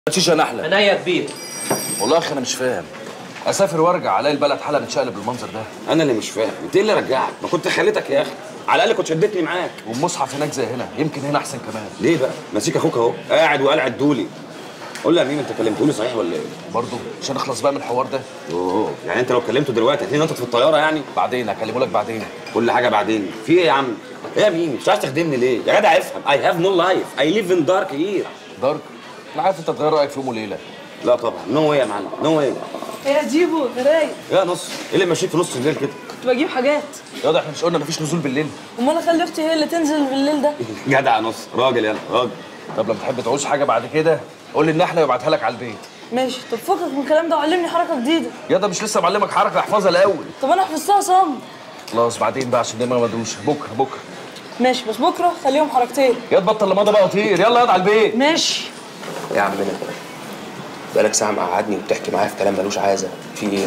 شيشه نحله عينيا كبير والله يا اخي انا مش فاهم اسافر وارجع الاقي البلد حالها متشقلب بالمنظر ده انا اللي مش فاهم انت ايه اللي رجعك ما كنت خليتك يا اخي على الاقل كنت شدتني معاك والمصحف هناك زي هنا يمكن هنا احسن كمان ليه بقى ماسك اخوك اهو قاعد وقلع الدولي قول لي يا مين انت كلمتوني صحيح ولا ايه برضه عشان اخلص بقى من الحوار ده اوه يعني انت لو كلمته دلوقتي هتلاقيني نطت في الطياره يعني بعدين هكلمه لك بعدين كل حاجه بعدين في ايه يا عم ايه يا مين مش عايز تخدمني ليه يا جدع افهم اي هاف نو لايف اي ليف ان دارك هير دارك انا عارف انت تغير رايك في يوم وليله لا طبعا نو واي يا معلم نو واي يا جيبو رايق يا نص ايه اللي ماشيك في نص الليل كده كنت بجيب حاجات يا ده احنا مش قلنا مفيش نزول بالليل امال اخلي اختي هي اللي تنزل بالليل ده جدع يا نص راجل يلا راجل طب لما تحب تعوز حاجه بعد كده قول لي النحله وابعتها لك على البيت ماشي طب فكك من الكلام ده وعلمني حركه جديده يا ده مش لسه معلمك حركه احفظها الاول طب انا حفظتها صم خلاص بعدين بقى عشان دايما مدروشه بكره بكره ماشي بس بكره خليهم حركتين يا تبطل لمضه بقى وطير يلا يلا على البيت ماشي يا عمنا بقالك ساعة مقعدني وبتحكي معايا في كلام ملوش عازة في ايه؟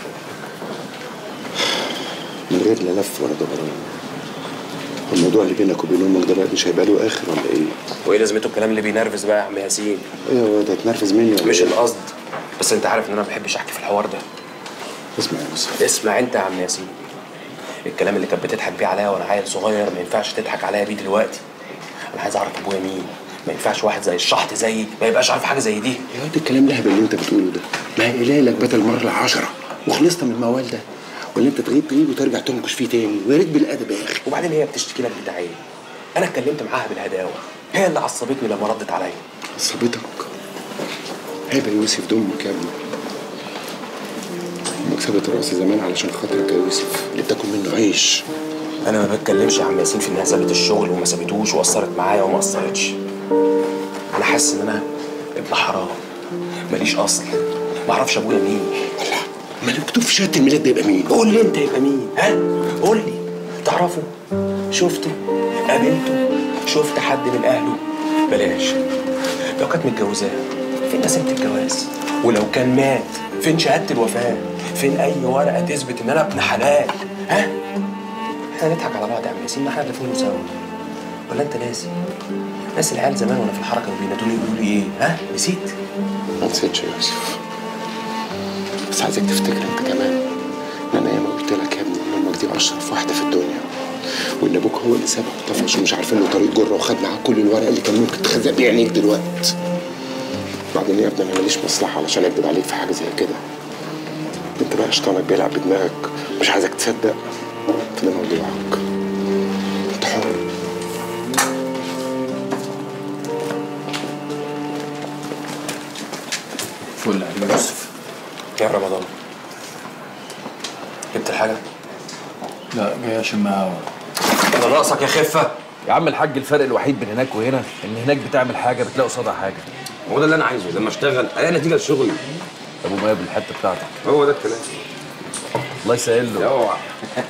من غير لا لف ولا دوران الموضوع اللي بينك وبين امك دلوقتي مش هيبقى له اخر ولا ايه؟ وايه لازمته الكلام اللي بينرفز بقى يا عم ياسين؟ ايه يا واد هتنرفز مني ولا مش إيه؟ القصد بس انت عارف ان انا ما بحبش احكي في الحوار ده اسمع يا يوسف اسمع انت يا عم ياسين الكلام اللي كانت بتضحك بيه عليا وانا عيل صغير ما ينفعش تضحك عليا بيه دلوقتي انا عايز اعرف ابويا مين ما ينفعش واحد زي الشحط زيي ما يبقاش عارف حاجه زي دي يا واد الكلام الهبل اللي انت بتقوله ده ما هي قليلك بدل مره العشرة وخلصت من الموال ده ولا انت تغيب تغيب وترجع تنكش فيه تاني ويا ريت بالادب يا اخي وبعدين هي بتشتكي لك بتاع ايه انا اتكلمت معاها بالهداوه هي اللي عصبتني لما ردت عليا عصبتك عيب يا يوسف دمك يا ابني امك سابت راسي زمان علشان خاطرك يا يوسف اللي بتاكل منه عيش انا ما بتكلمش يا عم ياسين في انها سابت الشغل وما سابتوش وقصرت معايا وما قصرتش انا حاسس ان انا ابن حرام ماليش اصل ما اعرفش ابويا مين الله ما اللي مكتوب في شهاده الميلاد ده يبقى مين؟ قول لي انت يبقى مين ها قول لي تعرفه شفته قابلته شفت حد من اهله بلاش لو كانت متجوزاه فين رسيمه الجواز ولو كان مات فين شهاده الوفاه فين اي ورقه تثبت ان انا ابن حلال ها احنا نضحك على بعض يا عم ياسين ما احنا دافنين سوا ولا انت ناسي ناس العيال زمان وانا في الحركه كانوا بينادوني يقولوا لي ايه ها نسيت ما نسيتش يا يوسف بس عايزك تفتكر انت كمان ان انا ياما قلت لك يا ابني ان امك دي اشرف واحده في الدنيا وان ابوك هو اللي سابك وطفش ومش عارفين له طريق جره وخد معاه كل الورق اللي كان ممكن تخزق بيه عينيك دلوقتي بعدين يا ابني انا ماليش مصلحه علشان اكدب عليك في حاجه زي كده انت بقى شيطانك بيلعب بدماغك مش عايزك تصدق فده موضوعك انت حر فل عليك يوسف يا رمضان جبت الحاجه لا جاي اشم هوا انا ناقصك يا خفه يا عم الحاج الفرق الوحيد بين هناك وهنا ان هناك بتعمل حاجه بتلاقي قصادها حاجه هو ده اللي انا عايزه لما اشتغل الاقي نتيجه لشغلي ابو مايا بالحته بتاعتك هو ده الكلام الله يسهل له اوعى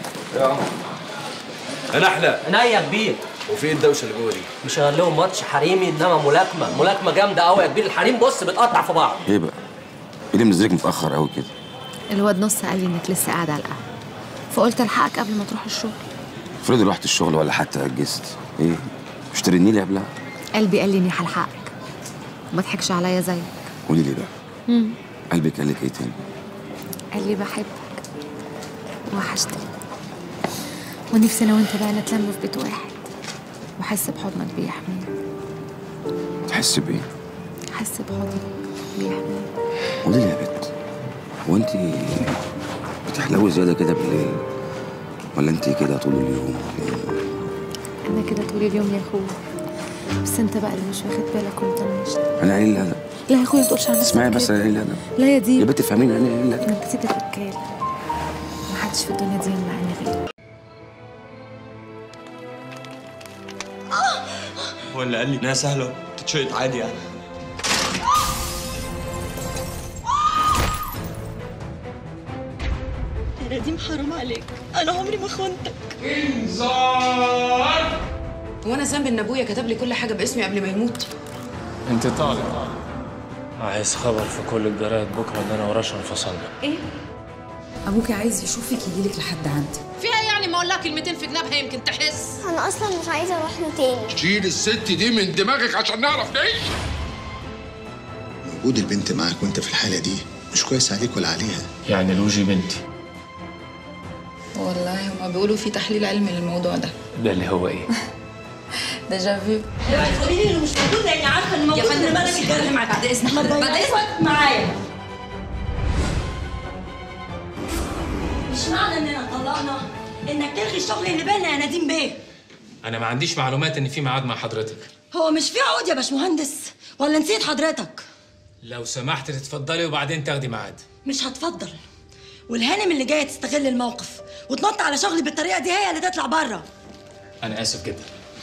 يا نحله عينيا كبير وفي ايه الدوشه اللي جوه دي مشغل لهم ماتش حريمي انما ملاكمه ملاكمه جامده قوي يا كبير الحريم بص بتقطع في بعض ايه بقى ايه اللي منزلك متاخر قوي كده الواد نص قال لي انك لسه قاعد على القهوه فقلت الحقك قبل ما تروح الشغل افرضي رحت الشغل ولا حتى اجزت ايه مش ترني لي قبلها قلبي قال لي اني هلحقك وما تضحكش عليا زيك قولي لي بقى قلبك قال لك ايه تاني قال لي بحبك وحشتني ونفسي انا وانت بقى نتلم في بيت واحد واحس بحضنك بيحميني تحس بايه احس بحضنك بيحميني قولي لي يا بت هو انت بتحلوي زياده كده بالليل ولا انت كده طول اليوم انا كده طول اليوم يا اخويا بس انت بقى اللي مش واخد بالك ومطنشني انا قليل الادب لا يا اخويا ما تقولش على نفسك اسمعي بس كده. انا قليل الادب لا يا يا دي بت فهميني انا قليل الادب انا كتير الرجاله محدش في الدنيا دي يمنعني غيرك هو اللي قال لي انها سهله تتشقط عادي يعني يا نديم حرام عليك انا عمري ما خنتك هو انا ذنبي ان ابويا كتب لي كل حاجه باسمي قبل ما يموت انت طالع عايز خبر في كل الجرايد بكره ان انا ورشا انفصلنا ايه ابوك عايز يشوفك يجيلك لحد عندي فيها يعني ما اقول لها كلمتين في جنابها يمكن تحس انا اصلا مش عايزه اروح له تاني شيل الست دي من دماغك عشان نعرف نعيش وجود البنت معاك وانت في الحالة دي مش كويس عليك ولا عليها يعني لوجي بنتي والله هما بيقولوا في تحليل علمي للموضوع ده ده اللي هو ايه ديجا فيو قولي لي انه مش موجود لاني عارفه انه موجود يا فندم إنما بس أنا اتكلم معاك بعد اذنك ما بعد تضيعيش اذنك وقت معايا مش معنى اننا طلقنا انك تلغي الشغل اللي بينا يا نديم بيه انا ما عنديش معلومات ان في ميعاد مع حضرتك هو مش في عقود يا باشمهندس ولا نسيت حضرتك لو سمحت تتفضلي وبعدين تاخدي ميعاد مش هتفضل والهانم اللي جايه تستغل الموقف وتنط على شغلي بالطريقه دي هي اللي تطلع بره انا اسف جدا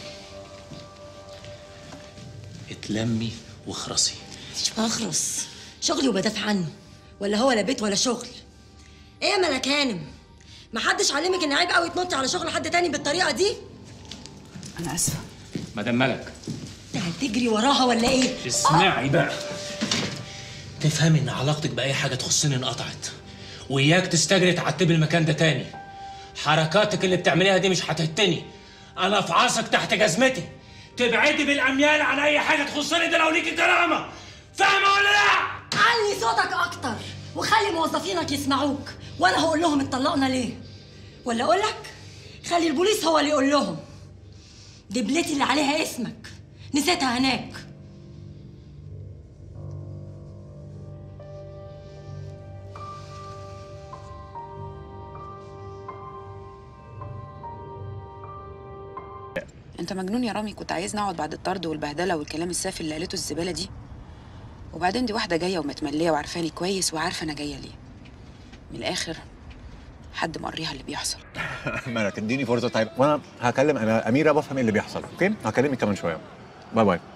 اتلمي واخرسي مش بخرس شغلي وبدافع عنه ولا هو لا بيت ولا شغل ايه يا ملك هانم محدش علمك ان عيب قوي تنطي على شغل حد تاني بالطريقه دي انا اسفه مدام ملك انت هتجري وراها ولا ايه اسمعي بقى تفهمي ان علاقتك باي حاجه تخصني انقطعت وإياك تستجري تعتبي المكان ده تاني حركاتك اللي بتعمليها دي مش هتهتني انا في عصك تحت جزمتي تبعدي بالاميال عن اي حاجه تخصني ده لو ليكي كرامه فاهمه ولا لا علي صوتك اكتر وخلي موظفينك يسمعوك وانا هقول لهم اتطلقنا ليه ولا اقول لك خلي البوليس هو اللي يقول لهم دبلتي اللي عليها اسمك نسيتها هناك انت مجنون يا رامي كنت عايزني اقعد بعد الطرد والبهدله والكلام السافل اللي قالته الزباله دي وبعدين دي واحده جايه ومتمليه وعارفاني كويس وعارفه انا جايه ليه من الاخر حد مقريها اللي بيحصل مالك اديني فرصه طيب وانا هكلم انا اميره بفهم ايه اللي بيحصل اوكي هكلمك كمان شويه باي باي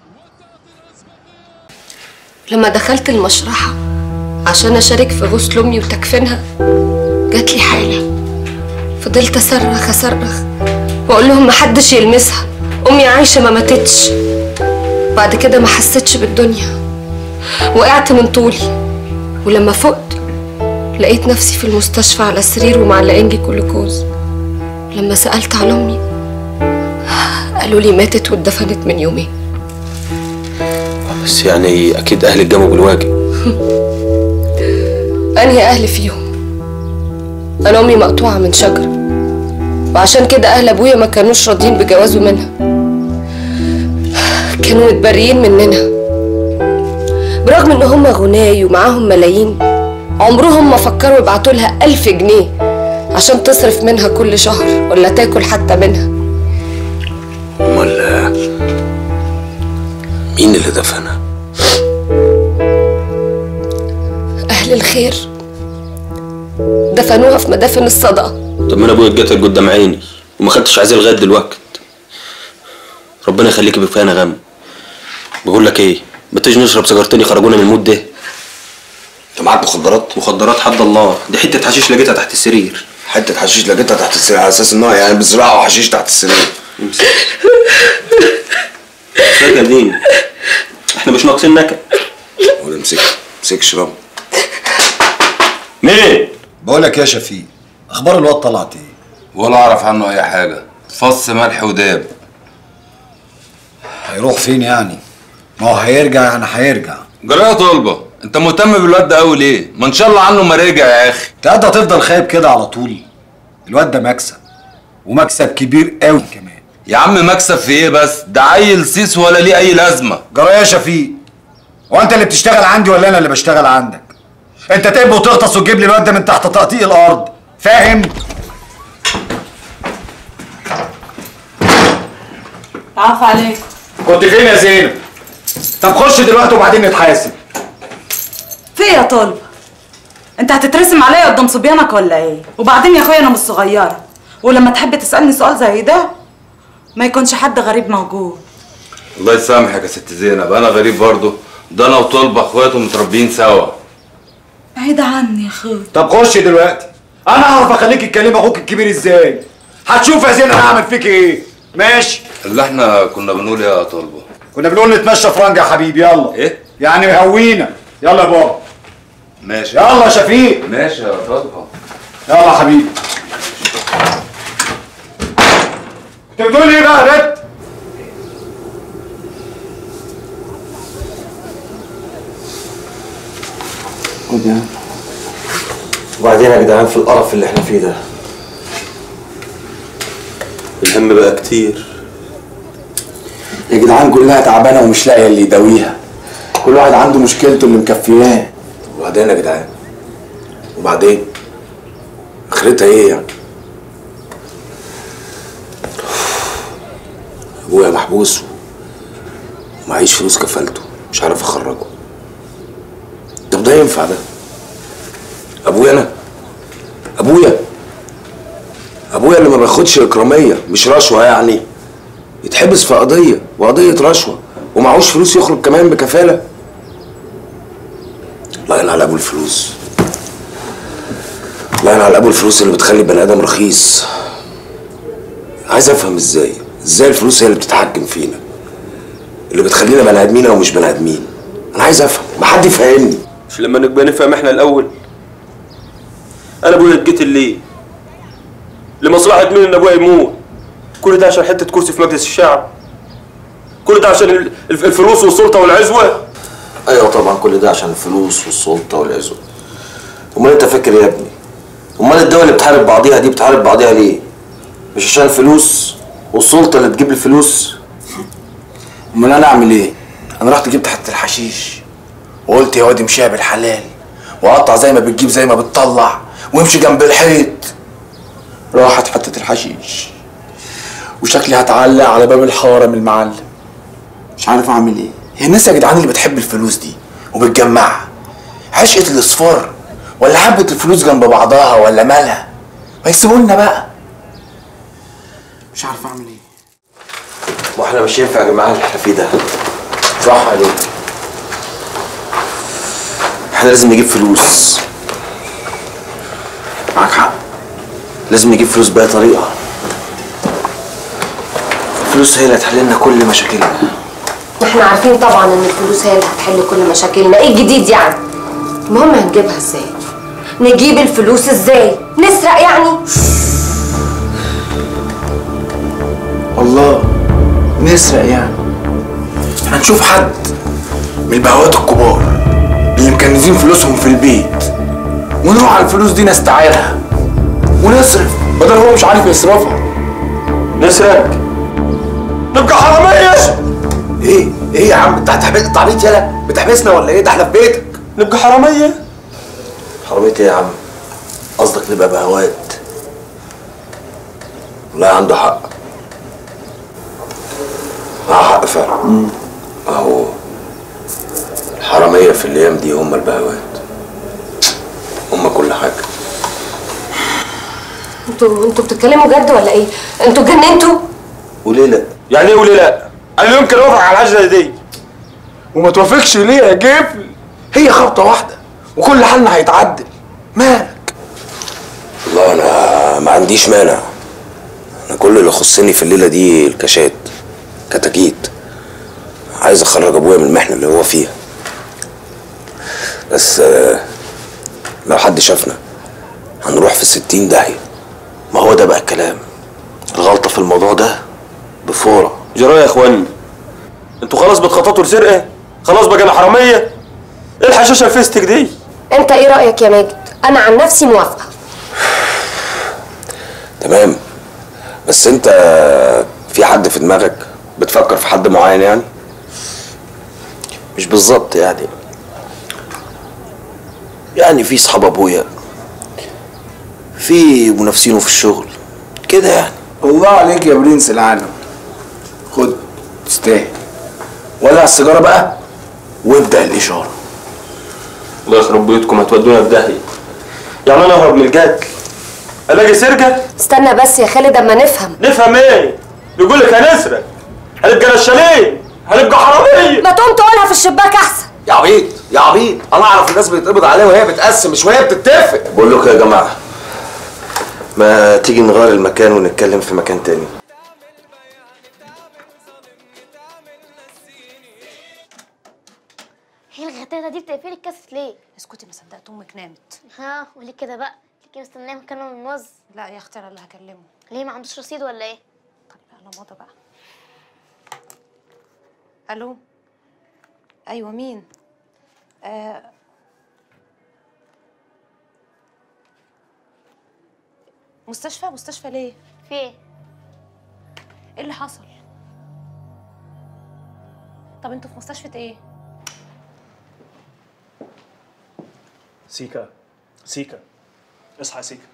لما دخلت المشرحة عشان أشارك في غسل أمي وتكفينها جات لي حالة فضلت أصرخ أصرخ وأقول لهم محدش يلمسها أمي عايشة ما ماتتش بعد كده ما حسيتش بالدنيا وقعت من طولي ولما فقت لقيت نفسي في المستشفى على سرير ومعلقين جلوكوز لما سألت على أمي قالوا لي ماتت واتدفنت من يومين بس يعني اكيد اهلك قاموا بالواجب أنهي أهل فيهم أنا أمي مقطوعة من شجرة وعشان كده أهل أبويا ما كانوش راضيين بجوازه منها كانوا متبريين مننا برغم إن هم غناي ومعاهم ملايين عمرهم ما فكروا يبعتوا لها ألف جنيه عشان تصرف منها كل شهر ولا تاكل حتى منها امال مين اللي دفنها أهل الخير دفنوها في مدافن الصدقة طب ما انا ابويا اتقتل قدام عيني وما خدتش عزيز لغايه دلوقتي ربنا يخليك بكفايه انا غم بقول لك ايه ما تيجي نشرب سيجارتين يخرجونا من المود ده انت معاك مخدرات مخدرات حد الله دي حته حشيش لقيتها تحت السرير حته حشيش لقيتها تحت السرير على اساس ان هو يعني بيزرعوا حشيش تحت السرير فاكر دين احنا مش ناقصين نكد ولا امسك امسك اشرب مين بقول لك يا شفيق اخبار الواد طلعت ايه ولا اعرف عنه اي حاجه فص ملح وداب هيروح فين يعني ما هو هيرجع يعني هيرجع جرايه طلبه انت مهتم بالواد ده قوي ليه ما ان شاء الله عنه ما رجع يا اخي انت قاعد هتفضل خايب كده على طول الواد ده مكسب ومكسب كبير قوي كمان يا عم مكسب في ايه بس ده عيل سيس ولا ليه اي لازمه جرايه يا شفيق هو انت اللي بتشتغل عندي ولا انا اللي بشتغل عندك انت تقب وتغطس وتجيب لي الواد ده من تحت تقطيع الارض فاهم عفا عليك كنت فين يا زينب طب خش دلوقتي وبعدين نتحاسب في إيه يا طلبة انت هتترسم عليا قدام صبيانك ولا ايه وبعدين يا اخويا انا مش صغيره ولما تحب تسالني سؤال زي ده ما يكونش حد غريب موجود الله يسامحك يا ست زينب انا غريب برضه ده انا وطلبه اخواته متربيين سوا بعيد عني يا اخويا طب خش دلوقتي انا اعرف اخليك تكلم اخوك الكبير ازاي هتشوف يا زينب انا هعمل فيك ايه ماشي اللي احنا كنا بنقول يا طلبه كنا بنقول نتمشى فرنجة يا حبيبي يلا ايه يعني هوينا يلا يا بابا ماشي يلا يا شفيق ماشي يا طلبه يلا يا حبيبي انت بتقول ايه بقى يا بت وبعدين يا جدعان في القرف اللي احنا فيه ده الهم بقى كتير يا جدعان كلها تعبانه ومش لاقيه اللي يداويها كل واحد عنده مشكلته اللي مكفياه وبعدين يا جدعان وبعدين اخرتها ايه يعني ابويا محبوس ومعيش فلوس كفالته مش عارف اخرجه طب ده ينفع ده ابويا انا ابويا ابويا اللي ما بياخدش اكراميه مش رشوه يعني يتحبس في قضيه وقضيه رشوه ومعهوش فلوس يخرج كمان بكفاله الله ينعل ابو الفلوس الله ينعل ابو الفلوس اللي بتخلي البني ادم رخيص عايز افهم ازاي ازاي الفلوس هي اللي بتتحكم فينا اللي بتخلينا بني ادمين او مش بني ادمين انا عايز افهم ما حد يفهمني مش لما نبقى نفهم احنا الاول انا ابويا اتقتل ليه لمصلحه مين ان ابويا يموت كل ده عشان حته كرسي في مجلس الشعب كل ده عشان ال- الف- الفلوس والسلطه والعزوه ايوه طبعا كل ده عشان الفلوس والسلطه والعزوه امال انت فاكر إيه يا ابني امال الدول اللي بتحارب بعضيها دي بتحارب بعضيها ليه مش عشان الفلوس والسلطه اللي تجيب الفلوس امال انا اعمل ايه انا رحت جبت حته الحشيش وقلت يا واد امشيها بالحلال وقطع زي ما بتجيب زي ما بتطلع وامشي جنب الحيط راحت حته الحشيش وشكلي هتعلق على باب الحاره من المعلم مش عارف اعمل ايه هي الناس يا جدعان اللي بتحب الفلوس دي وبتجمعها عشقة الاصفار ولا حبة الفلوس جنب بعضها ولا مالها ما يسيبولنا بقى مش عارف اعمل ايه واحنا مش ينفع يا جماعه اللي احنا فيه ده صح عليك احنا لازم نجيب فلوس معاك حق لازم نجيب فلوس بأي طريقة الفلوس هي اللي هتحل لنا كل مشاكلنا احنا عارفين طبعا ان الفلوس هي اللي هتحل كل مشاكلنا ايه الجديد يعني المهم هنجيبها ازاي نجيب الفلوس ازاي نسرق يعني والله نسرق يعني هنشوف حد من البهوات الكبار اللي مكنزين فلوسهم في البيت ونروح على الفلوس دي نستعيرها ونصرف بدل هو مش عارف يصرفها نسرق نبقى حرامية ايه ايه يا عم انت هتحبس انت عبيط يالا بتحبسنا ولا ايه ده احنا في بيتك نبقى حرامية حرامية ايه يا عم قصدك نبقى بهوات لا عنده حق معاه حق فعلا اهو الحرامية في الايام دي هم البهوات هم كل حاجة انتوا انتوا بتتكلموا جد ولا ايه انتوا اتجننتوا وليه لا يعني ايه وليه لا انا يمكن اوافق على الحاجه زي دي وما توافقش ليه يا جفل هي خبطه واحده وكل حالنا هيتعدل مالك والله انا ما عنديش مانع انا كل اللي يخصني في الليله دي الكاشات كتاكيت عايز اخرج ابويا من المحنه اللي هو فيها بس آه، لو حد شافنا هنروح في الستين داهيه ما هو ده بقى الكلام الغلطه في الموضوع ده بفوره جرايه يا اخواني انتوا خلاص بتخططوا لسرقه خلاص بقى انا حراميه ايه الحشاشه الفيستك دي انت ايه رايك يا ماجد انا عن نفسي موافقه تمام بس انت في حد في دماغك بتفكر في حد معين يعني مش بالظبط يعني يعني في صحاب ابويا في منافسينه في الشغل كده يعني الله عليك يا برنس العالم خد تستاهل ولع السيجاره بقى وابدا الاشاره الله يخرب بيوتكم هتودونا في داهيه يعني انا اهرب من الجد الاقي سرقه استنى بس يا خالد اما نفهم نفهم ايه بيقول لك هنسرق هنبقى نشالين هنبقى حراميه ما تقوم تقولها في الشباك احسن يا عبيط يا عبيط انا اعرف الناس بيتقبض عليها وهي بتقسم مش وهي بتتفق بقول لكم يا جماعه ما تيجي نغير المكان ونتكلم في مكان تاني هي الغتاتة دي بتقفلي الكاسيت ليه؟ اسكتي ما صدقت امك نامت ها وليه كده بقى؟ ليه مستنيه مكانه من موز؟ لا يا اختي انا اللي هكلمه ليه ما عندوش رصيد ولا ايه؟ لا ماضي بقى الو ايوه مين آه مستشفى مستشفى ليه في ايه ايه اللي حصل طب انتوا في مستشفى ايه سيكا سيكا اصحى يا سيكا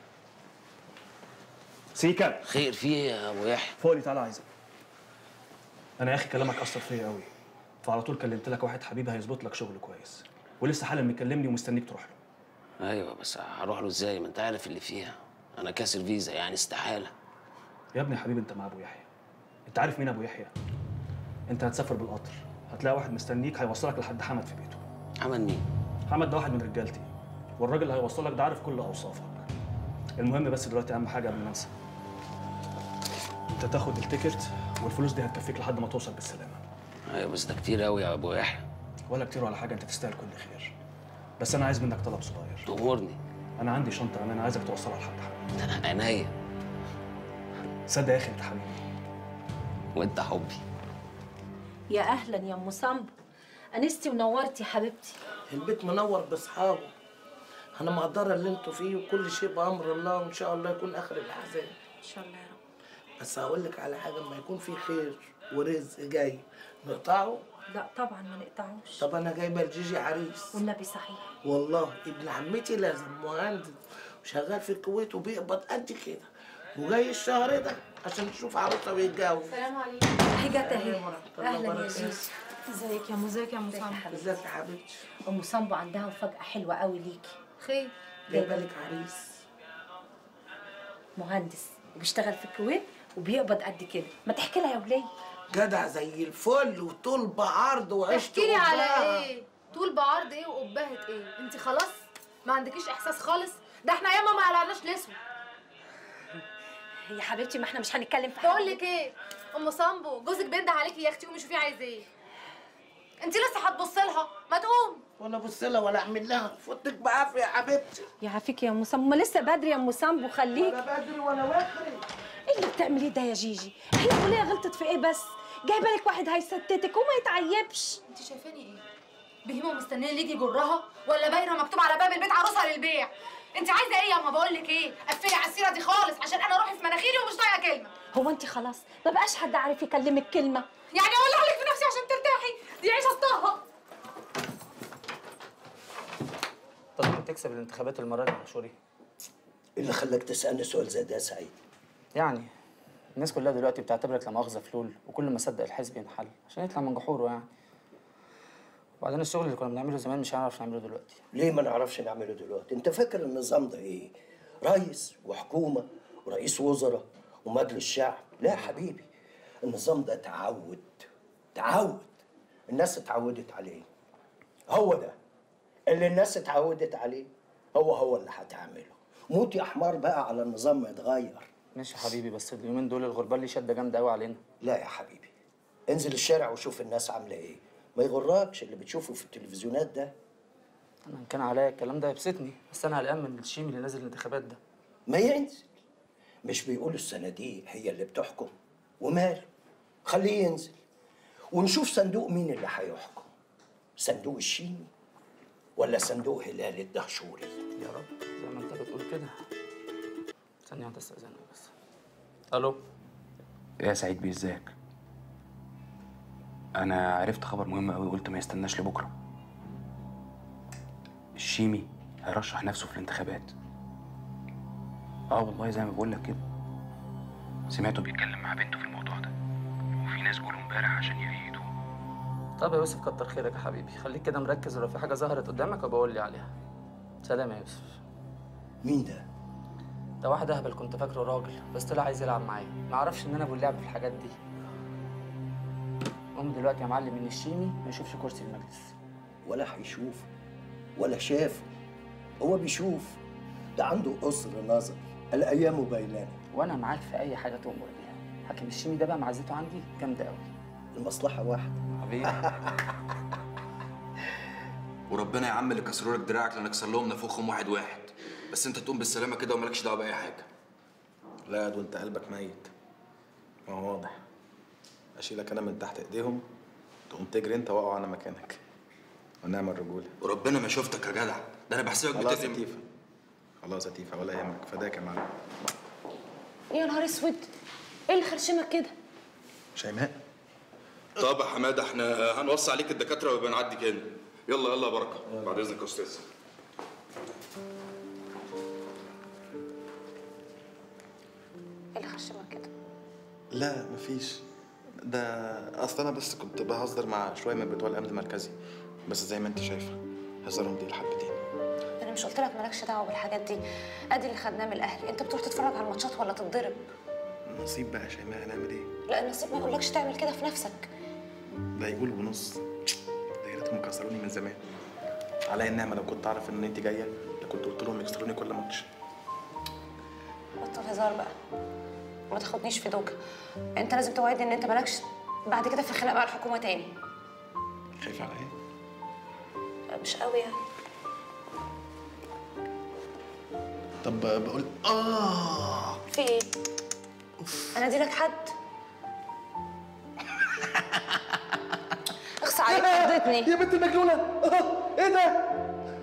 سيكا خير في ايه يا ابو يحيى فوقلي تعالى عايزك انا يا اخي كلامك اثر فيا قوي فعلى طول كلمت لك واحد حبيبي هيظبط لك شغل كويس ولسه حالا مكلمني ومستنيك تروح له ايوه بس هروح له ازاي ما انت عارف اللي فيها انا كاسر فيزا يعني استحاله يا ابني يا حبيبي انت مع ابو يحيى انت عارف مين ابو يحيى انت هتسافر بالقطر هتلاقي واحد مستنيك هيوصلك لحد حمد في بيته حمد مين حمد ده واحد من رجالتي والراجل اللي هيوصلك ده عارف كل اوصافك المهم بس دلوقتي اهم حاجه قبل ما انسى انت تاخد التيكت والفلوس دي هتكفيك لحد ما توصل بالسلامه ايوه بس ده كتير قوي يا ابو يحيى ولا كتير ولا حاجه انت تستاهل كل خير بس انا عايز منك طلب صغير تأمرني انا عندي شنطه انا عايزك توصلها لحد حمد انا عينيا صدق يا اخي انت حبيبي وانت حبي يا اهلا يا ام سامبو انستي ونورتي حبيبتي البيت منور باصحابه انا مقدره اللي انتوا فيه وكل شيء بامر الله وان شاء الله يكون اخر الاحزان ان شاء الله يا رب بس هقول لك على حاجه اما يكون في خير ورزق جاي نقطعه لا طبعا ما نقطعوش طب انا جايبه لجيجي عريس والنبي صحيح والله ابن عمتي لازم مهندس وشغال في الكويت وبيقبض قد كده وجاي الشهر ده عشان نشوف عروسه ويتجوز السلام عليكم حاجات اهي اهلا يا جيجي ازيك يا ام ازيك يا ام سامبو ازيك يا حبيبتي ام سامبو عندها مفاجاه حلوه قوي ليكي خير جايبه لك عريس مهندس وبيشتغل في الكويت وبيقبض قد كده ما تحكي لها يا وليه جدع زي الفل وطول بعرض وعشت احكي لي على قدام. ايه طول بعرض ايه وقبهة ايه انت خلاص ما عندكيش احساس خالص ده احنا ياما ما قلعناش الاسود يا حبيبتي ما احنا مش هنتكلم في بقول لك ايه ام سامبو جوزك بينده عليكي يا اختي قومي شوفي عايز ايه انت لسه هتبص لها ما تقوم ولا ابص لها ولا اعمل لها فوتك بعافيه يا حبيبتي يعافيك يا ام سامبو ما لسه بدري يا ام سامبو خليك ولا بدري ولا وخري ايه اللي بتعمليه ده يا جيجي هي الوليه غلطت في ايه بس جايبه لك واحد هيستتك وما يتعيبش انت شايفاني ايه بهيمه مستنيه اللي يجي يجرها ولا بايره مكتوب على باب البيت عروسه للبيع انت عايزه ايه يا اما بقول لك ايه قفلي على السيره دي خالص عشان انا روحي في مناخيري ومش طايقه كلمه هو انت خلاص ما بقاش حد عارف يكلمك كلمه يعني اقول لك في نفسي عشان ترتاحي دي عيشه طه تظن تكسب الانتخابات المرة دي يا مشوري ايه اللي خلاك تسالني سؤال زي ده يا سعيد؟ يعني الناس كلها دلوقتي بتعتبرك لا مؤاخذة فلول وكل ما صدق الحزب ينحل عشان يطلع من جحوره يعني وبعدين الشغل اللي كنا بنعمله زمان مش هنعرف نعمله دلوقتي ليه ما نعرفش نعمله دلوقتي؟ انت فاكر النظام ده ايه؟ رئيس وحكومه ورئيس وزراء ومجلس شعب؟ لا يا حبيبي النظام ده تعود تعود الناس اتعودت عليه هو ده اللي الناس اتعودت عليه هو هو اللي هتعمله موت يا حمار بقى على النظام ما يتغير ماشي يا حبيبي بس اليومين دول الغربال ليه شدة جامدة قوي علينا لا يا حبيبي انزل الشارع وشوف الناس عامله ايه ما يغركش اللي بتشوفه في التلفزيونات ده انا ان كان عليا الكلام ده يبسطني بس انا قلقان من الشيم اللي نازل الانتخابات ده ما ينزل مش بيقولوا الصناديق هي اللي بتحكم وماله خليه ينزل ونشوف صندوق مين اللي هيحكم صندوق الشيمي ولا صندوق هلال الدهشوري يا رب زي ما انت بتقول كده ثانية واحدة استأذنك بس الو يا سعيد بيه ازيك انا عرفت خبر مهم قوي قلت ما يستناش لبكره الشيمي هيرشح نفسه في الانتخابات اه والله زي ما بقول لك كده سمعته بيتكلم مع بنته في الموضوع ده وفي ناس قولوا امبارح عشان يأيدوه طب يا يوسف كتر خيرك يا حبيبي خليك كده مركز ولو في حاجة ظهرت قدامك بقول لي عليها سلام يا يوسف مين ده؟ ده واحد اهبل كنت فاكره راجل بس طلع عايز يلعب معايا ما اعرفش ان انا ابو اللعب في الحاجات دي قوم دلوقتي يا معلم من الشيمي ما يشوفش كرسي المجلس ولا هيشوف ولا شافه هو بيشوف ده عنده قصر نظر الايام بيننا وانا معاك في اي حاجه تؤمر بيها حاكم الشيمي ده بقى معزته عندي جامده قوي المصلحه واحده حبيبي وربنا يا عم اللي كسروا لك دراعك لنكسر لهم نافوخهم واحد واحد بس انت تقوم بالسلامه كده ومالكش دعوه باي حاجه لا ده انت قلبك ميت ما هو واضح اشيلك انا من تحت ايديهم تقوم تجري انت واقع على مكانك ونعم الرجوله وربنا ما شفتك يا جدع ده انا بحسبك خلاص بتقدم يا تيفا خلاص يا تيفا ولا يهمك فداك يا معلم يا نهار اسود ايه اللي خرشمك كده شيماء طب يا حماده احنا هنوصي عليك الدكاتره ويبقى نعدي كده يلا يلا يا بركه بعد اذنك يا استاذ ايه اللي خرشمك كده لا مفيش ده اصل انا بس كنت بهزر مع شويه من بتوع الامن المركزي بس زي ما انت شايفه هزارهم دي لحبتين انا مش قلت لك مالكش دعوه بالحاجات دي ادي اللي خدناه من الاهلي انت بتروح تتفرج على الماتشات ولا تتضرب نصيب بقى يا شيماء هنعمل ايه لا النصيب ما يقولكش تعمل كده في نفسك ده يقول ونص ده يا ريتهم كسروني من زمان على النعمه لو كنت اعرف ان انت جايه ده كنت قلت لهم يكسروني كل ماتش بطل هزار بقى ما تاخدنيش في دوكا انت لازم توعدني ان انت مالكش بعد كده في خناق مع الحكومه تاني خايف على ايه مش قوي يعني طب بقول اه في ايه انا دي لك حد اخص عليك خضتني يا بنت المجنونه ايه ده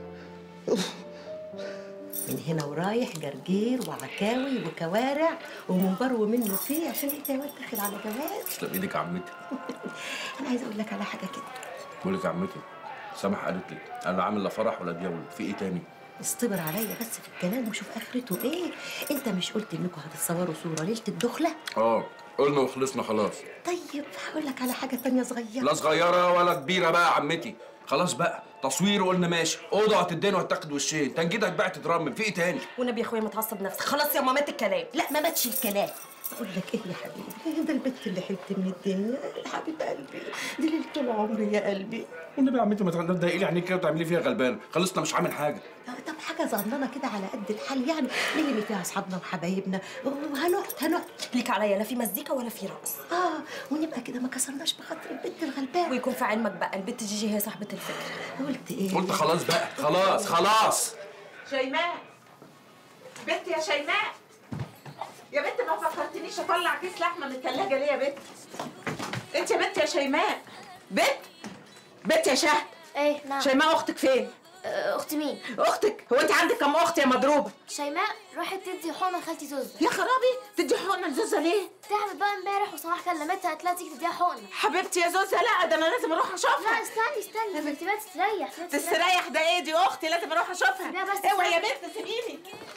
من هنا ورايح جرجير وعكاوي وكوارع ومنبر ومنه فيه عشان انت يا واد داخل على جواز تسلم ايدك يا عمتي انا عايزه اقول لك على حاجه كده بقول لك يا عمتي سامح قالت لي انا لا عامل لا فرح ولا ديول في ايه تاني اصطبر عليا بس في الكلام وشوف اخرته ايه انت مش قلت انكم هتتصوروا صوره ليله الدخله اه قلنا وخلصنا خلاص طيب هقول لك على حاجه تانية صغيره لا صغيره ولا كبيره بقى يا عمتي خلاص بقى تصوير وقلنا ماشي اوضه هتدين وهتاخد وشين تنجيدك بقى تترمم في ايه تاني والنبي يا اخويا ما تعصب نفسك خلاص يا مامات الكلام لا ما ماتش الكلام اقول لك ايه يا حبيبي ده البت اللي حلت من الدنيا يا حبيب قلبي دي ليله طول عمري يا قلبي والنبي يا عمتي ما تضايقي لي عينيك كده وتعملي فيها غلبان خلصنا مش عامل حاجه طب حاجه صغننه كده على قد الحال يعني نلم فيها اصحابنا وحبايبنا وهنقعد هنقعد ليك عليا لا في مزيكا ولا في رقص اه ونبقى كده ما كسرناش بخاطر البنت الغلبانه ويكون في علمك بقى البنت جيجي هي صاحبه الفكره قلت ايه قلت خلاص بقى خلاص خلاص شيماء بنت يا شيماء يا بنت ما فكرتنيش اطلع كيس لحمه من الثلاجه ليه يا بنت انت يا بنت يا شيماء بنت بنت يا شهد ايه نعم شيماء اختك فين اخت مين اختك هو انت عندك كم اخت يا مضروبه شيماء راحت تدي حقنه خالتي زوزة يا خرابي تدي حقنه لزوزة ليه تعبت بقى امبارح وصلاح كلمتها قالت لها تيجي تديها حقنه حبيبتي يا زوزة لا ده انا لازم اروح اشوفها لا استني استني انت بقى تستريح تستريح ده ايه دي اختي لازم اروح اشوفها لا بس اوعي يا استني. بنت سيبيني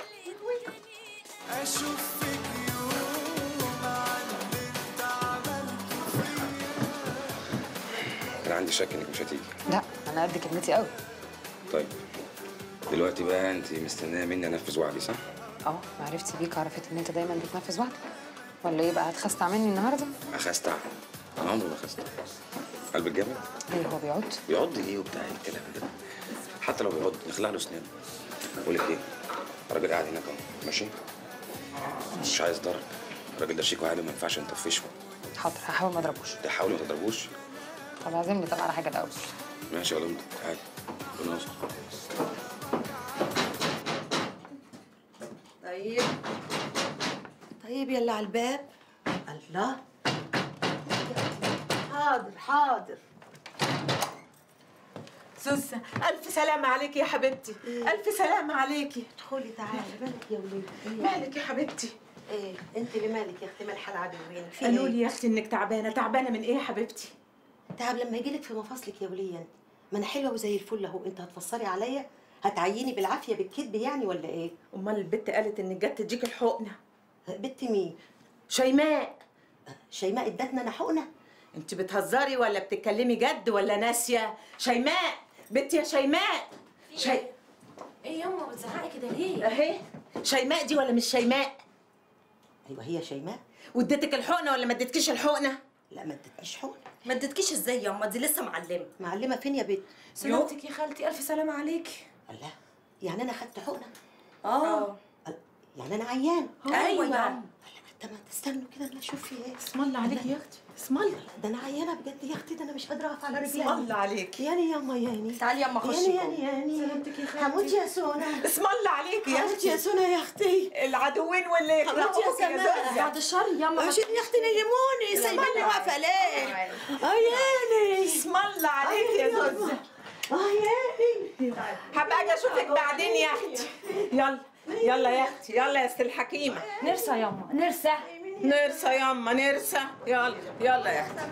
انا عندي شك انك مش هتيجي لا انا قد كلمتي قوي طيب دلوقتي بقى انت مستنيه مني انفذ وعدي صح؟ اه معرفتي بيك عرفت ان انت دايما بتنفذ وعدك ولا ايه بقى هتخستع مني النهارده اخست انا عمري ما خست قلب الجبل ايه هو بيعض بيعض ايه وبتاع ايه الكلام ده حتى لو بيعض نخلع له اسنانه بقول لك ايه الراجل قاعد هناك اهو ماشي مش عايز ضرب الراجل ده شيكو عالي وما ينفعش نطفشه حاضر هحاول ما اضربوش ده حاول ما تضربوش طب عزمني طب على حاجه الاول ماشي يا لمضة تعالى ربنا يستر طيب طيب يلا على الباب الله حاضر حاضر زوزة ألف سلامة عليكي يا حبيبتي ألف سلامة عليكي ادخلي تعالي مالك يا وليدي مالك يا حبيبتي ايه انت اللي مالك يا اختي مالحه العدوين في قالوا إيه؟ لي يا أختي إنك تعبانة تعبانة من إيه يا حبيبتي تعب لما يجيلك في مفاصلك يا وليه انت ما انا حلوه وزي الفل اهو انت هتفسري عليا هتعيني بالعافيه بالكذب يعني ولا ايه امال البت قالت انك جت تديك الحقنه بنت مين شيماء شيماء ادتنا انا حقنه انت بتهزري ولا بتتكلمي جد ولا ناسيه شيماء بنت يا شيماء شي... ايه ياما بتزعقي كده ليه اهي شيماء دي ولا مش شيماء ايوه هي شيماء واديتك الحقنه ولا ما اديتكيش الحقنه لا ما ادتنيش حقنه ما ادتكيش ازاي يا اما دي لسه معلمه معلمه فين يا بنت سلامتك يا خالتي الف سلامه عليكي الله يعني انا خدت حقنه اه يعني انا عيان ايوه يا عم طب ما تستنوا كده اما اشوف في ايه اسم الله عليكي يا اختي اسم الله ده انا عيانه بجد يا اختي ده انا مش قادره اقف على اسم رجلي الله عليكي ياني ياما ياني تعالي ياما خشي ياني جوه. ياني ياني سلامتك يا خالتي. هموت يا سونا اسم الله عليكي يا هموت اختي يا سونا يا اختي العدوين واللي هموت يكرهوك يا يا سناء زوزة بعد الشر ياما عشان يا اختي نيموني اسم سايبيني الله واقفه ليه اه ياني اسم الله عليكي يا زوزة اه ياني هبقى اجي اشوفك بعدين يا اختي يلا يلا يا اختي يلا يا ست الحكيمه نرسى ياما نرسى نرسى ياما نرسى يلا يلا يا اختي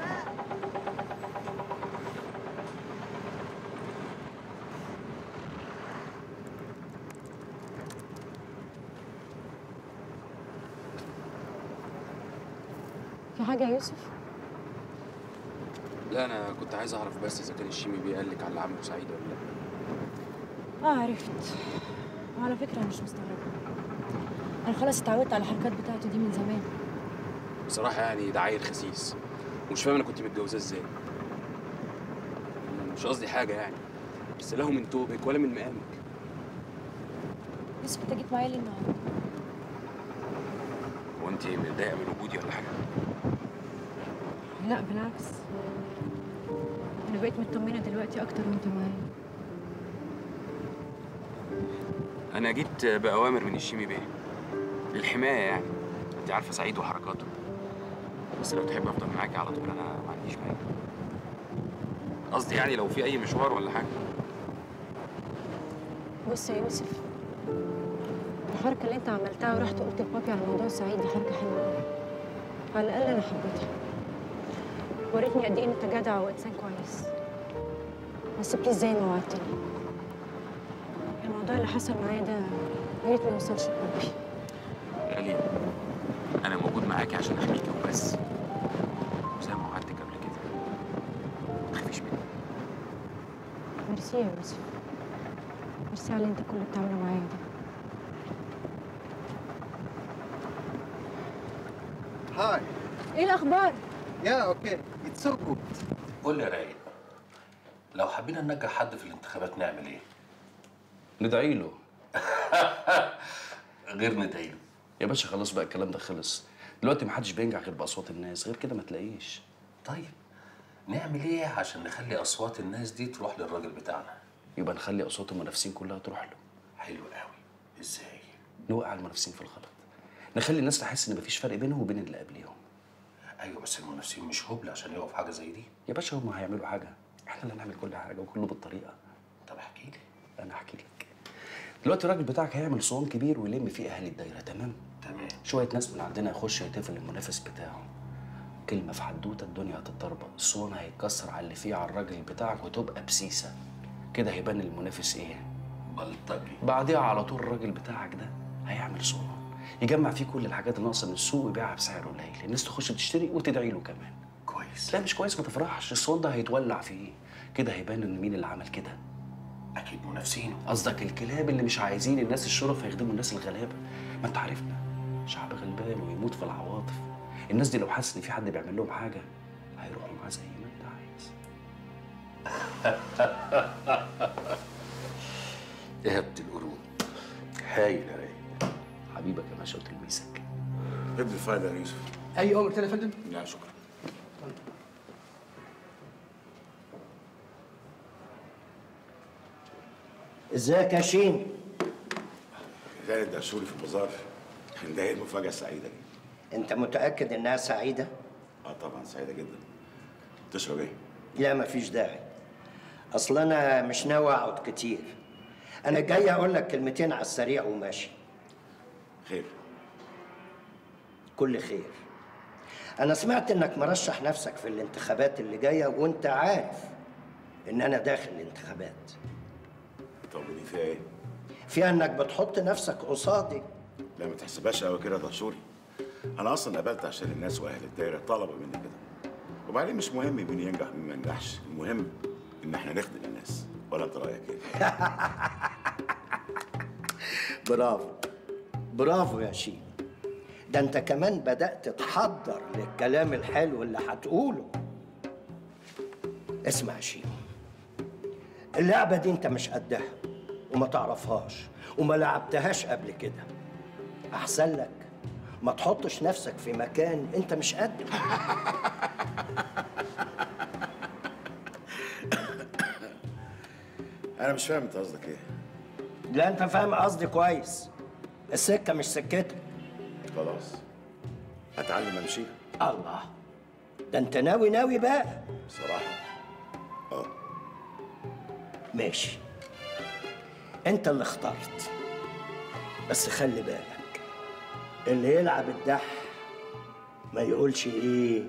في حاجه يا يوسف لا انا كنت عايز اعرف بس اذا كان الشيمي بيه قال لك على اللي عمله سعيد ولا لا اه عرفت وعلى فكره أنا مش مستغربه انا خلاص اتعودت على الحركات بتاعته دي من زمان بصراحه يعني ده عيل خسيس ومش فاهم انا كنت متجوزاه ازاي مش قصدي حاجه يعني بس لا هو من توبك ولا من مقامك يوسف انت جيت معايا ليه النهارده هو انت متضايقه من وجودي ولا حاجه لا بالعكس انا بقيت مطمنه دلوقتي اكتر وانت معايا انا جيت باوامر من الشيمي بيه للحمايه يعني انت عارفه سعيد وحركاته بس لو تحب افضل معاكي على طول انا ما عنديش مانع قصدي يعني لو في اي مشوار ولا حاجه بص يا يوسف الحركه اللي انت عملتها ورحت قلت لبابي على موضوع سعيد دي حركه حلوه قوي على الاقل انا حبيتها وريتني قد ايه انت جدع وانسان كويس بس بليز زي ما وعدتني الموضوع اللي حصل معايا ده يا ريت ما يوصلش لبابي يا ليه انا موجود معاكي عشان احميكي وبس زي ما وعدتك قبل كده ما تخافيش مني ميرسي يا يوسف ميرسي على اللي انت كل اللي بتعمله معايا ده هاي ايه الاخبار يا اوكي اتس سو جود قول لي يا رايق لو حبينا ننجح حد في الانتخابات نعمل ايه؟ ندعي له غير ندعي له يا باشا خلاص بقى الكلام ده خلص دلوقتي محدش بينجح غير باصوات الناس غير كده ما تلاقيش طيب نعمل ايه عشان نخلي اصوات الناس دي تروح للراجل بتاعنا؟ يبقى نخلي اصوات المنافسين كلها تروح له حلو قوي ازاي؟ نوقع المنافسين في الغلط نخلي الناس تحس ان مفيش فرق بينهم وبين اللي قبليهم ايوه بس المنافسين مش هبل عشان يقفوا في حاجه زي دي يا باشا هم هيعملوا حاجه احنا اللي هنعمل كل حاجه وكله بالطريقه طب احكي لي انا احكي لك دلوقتي الراجل بتاعك هيعمل صوان كبير ويلم فيه اهالي الدايره تمام تمام شويه ناس من عندنا يخش يتفل المنافس بتاعه كلمه في حدوته الدنيا هتتضرب الصوان هيتكسر على اللي فيه على الراجل بتاعك وتبقى بسيسه كده هيبان المنافس ايه بلطجي بعديها على طول الراجل بتاعك ده هيعمل صوان يجمع فيه كل الحاجات اللي ناقصه من السوق ويبيعها بسعر قليل الناس تخش تشتري وتدعي له كمان كويس لا مش كويس ما تفرحش الصوان ده هيتولع فيه كده هيبان ان مين اللي عمل كده اكيد منافسين قصدك الكلاب اللي مش عايزين الناس الشرف هيخدموا الناس الغلابه ما انت عارفنا شعب غلبان ويموت في العواطف الناس دي لو حس ان في حد بيعمل لهم حاجه هيروحوا معاه زي ما انت عايز يا هبت القرود هايل يا رايق حبيبك يا باشا وتلميذك ابن الفايده يا يوسف اي امر تاني يا فندم لا شكرا ازيك يا شين؟ خالد دهشوري في البازار ده ايه المفاجأة السعيدة دي؟ انت متأكد انها سعيدة؟ اه طبعا سعيدة جدا تشرب ايه؟ لا مفيش داعي اصل انا مش ناوي اقعد كتير انا جاي اقول لك كلمتين على السريع وماشي خير كل خير انا سمعت انك مرشح نفسك في الانتخابات اللي جايه وانت عارف ان انا داخل الانتخابات طب ودي فيها ايه؟ فيها انك بتحط نفسك قصادي لا ما تحسبهاش قوي كده يا دهشوري انا اصلا قابلت عشان الناس واهل الدايره طلبوا مني كده وبعدين مش مهم مين ينجح ومين ما ينجحش المهم ان احنا نخدم الناس ولا انت رايك ايه؟ برافو برافو يا شيم ده انت كمان بدأت تحضر للكلام الحلو اللي هتقوله اسمع يا شيم اللعبة دي انت مش قدها وما تعرفهاش وما لعبتهاش قبل كده احسن لك ما تحطش نفسك في مكان انت مش قده انا مش فاهم انت قصدك ايه لا انت فاهم قصدي كويس السكة مش سكتك خلاص اتعلم امشي الله ده انت ناوي ناوي بقى بصراحه اه ماشي انت اللي اخترت بس خلي بالك اللي يلعب الدح ما يقولش ايه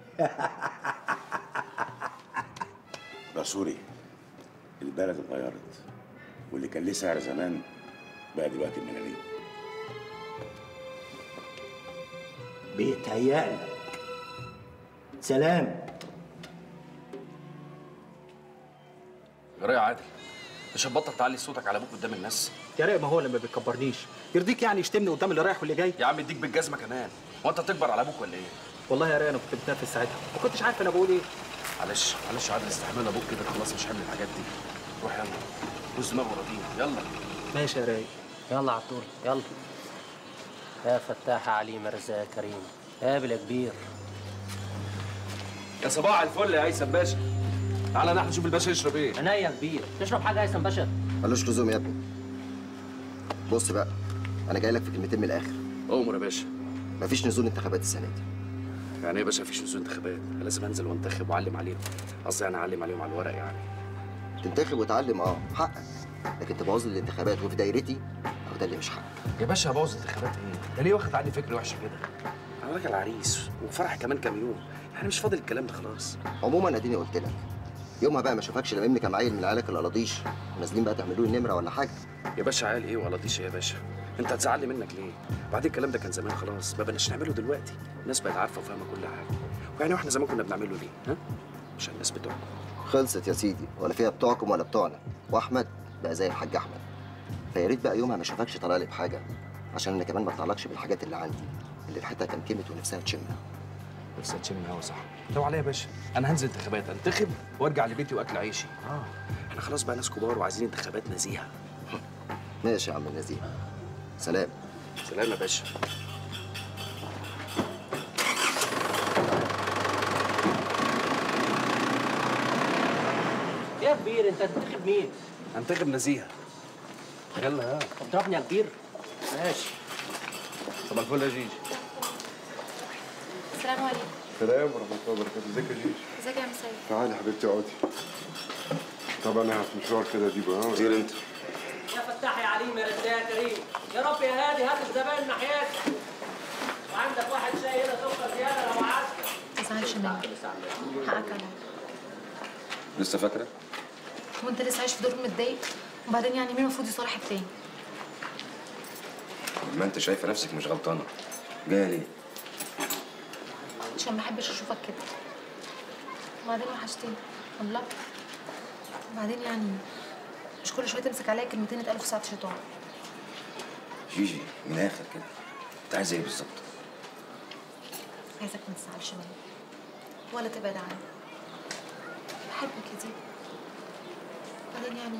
سوري البلد اتغيرت واللي كان ليه سعر زمان بقى دلوقتي بملاليم بيتهيألك سلام جرايه يا عادل مش هتبطل تعلي صوتك على ابوك قدام الناس يا رايق ما هو اللي ما بيكبرنيش يرضيك يعني يشتمني قدام اللي رايح واللي جاي يا عم اديك بالجزمه كمان هو انت تكبر على ابوك ولا ايه والله يا رايق انا كنت بتنافس ساعتها ما كنتش عارف انا بقول ايه معلش معلش يا عادل استحمل ابوك كده خلاص مش حمل الحاجات دي روح يلا دوس دماغه راضيين يلا ماشي يا رايق يلا عطول يلا يا فتاح يا عليم رزاق يا كريم قابل يا كبير يا صباح الفل يا هيثم باشا تعالى نحن نشوف الباشا يشرب ايه عينيا يا كبير تشرب حاجه يا هيثم باشا ملوش لزوم يا ابني بص بقى انا جاي لك في كلمتين من الاخر امر يا باشا مفيش نزول انتخابات السنه دي يعني ايه يا باشا مفيش نزول انتخابات أنا لازم انزل وانتخب واعلم عليهم قصدي انا اعلم عليهم على الورق يعني تنتخب وتعلم اه حقك لكن تبوظ لي الانتخابات وفي دايرتي او ده اللي مش حقك يا باشا هبوظ الانتخابات ايه ده ليه واخد عني فكره وحشه كده انا راجل عريس وفرح كمان كام يوم يعني مش فاضل الكلام ده خلاص عموما اديني قلت لك يومها بقى ما اشوفكش لممني كام عيل من عيالك القلاطيش ونازلين بقى تعملوا لي نمره ولا حاجه يا باشا عيال ايه ولا ديش يا باشا انت هتزعلني منك ليه بعدين الكلام ده كان زمان خلاص ما بقناش نعمله دلوقتي الناس بقت عارفه وفاهمه كل حاجه ويعني واحنا زمان كنا بنعمله ليه ها عشان الناس بتوعكم خلصت يا سيدي ولا فيها بتوعكم ولا بتوعنا واحمد بقى زي الحاج احمد فيا ريت بقى يومها ما اشوفكش طالع لي بحاجه عشان انا كمان ما اطلعلكش بالحاجات اللي عندي اللي ريحتها كمكمت ونفسها تشمها نفسها تشم هوا صح لو عليا يا باشا انا هنزل انتخابات انتخب وارجع لبيتي واكل عيشي اه احنا خلاص بقى ناس كبار وعايزين انتخابات نزيهه ماشي يا عم النزيه سلام سلام يا باشا يا كبير انت هتنتخب مين؟ هنتخب نزيهه يلا ها اضربني يا كبير ماشي صباح الفل يا جيجي السلام عليكم السلام ورحمة الله وبركاته، ازيك يا جيجي؟ ازيك يا عم سيد تعالي يا حبيبتي اقعدي. طبعا انا في مشوار كده دي بقى طير انت يا فتاح يا عليم يا رزاق يا كريم يا رب يا هادي هات الزبائن ناحيتك وعندك واحد شاي هنا سكر زياده لو عايز ما تزعلش مني حقك عليا لسه فاكره هو انت لسه عايش في دور متضايق وبعدين يعني مين المفروض يصالح التاني ما انت شايفه نفسك مش غلطانه جايه ليه عشان ما احبش اشوفك كده وبعدين وحشتني الله وبعدين يعني مش كل شويه تمسك عليا كلمتين اتقالوا في ساعه شيطان جيجي من الاخر كده انت عايز ايه بالظبط عايزك ما تزعلش مني ولا تبعد عني بحبك يا دي بعدين يعني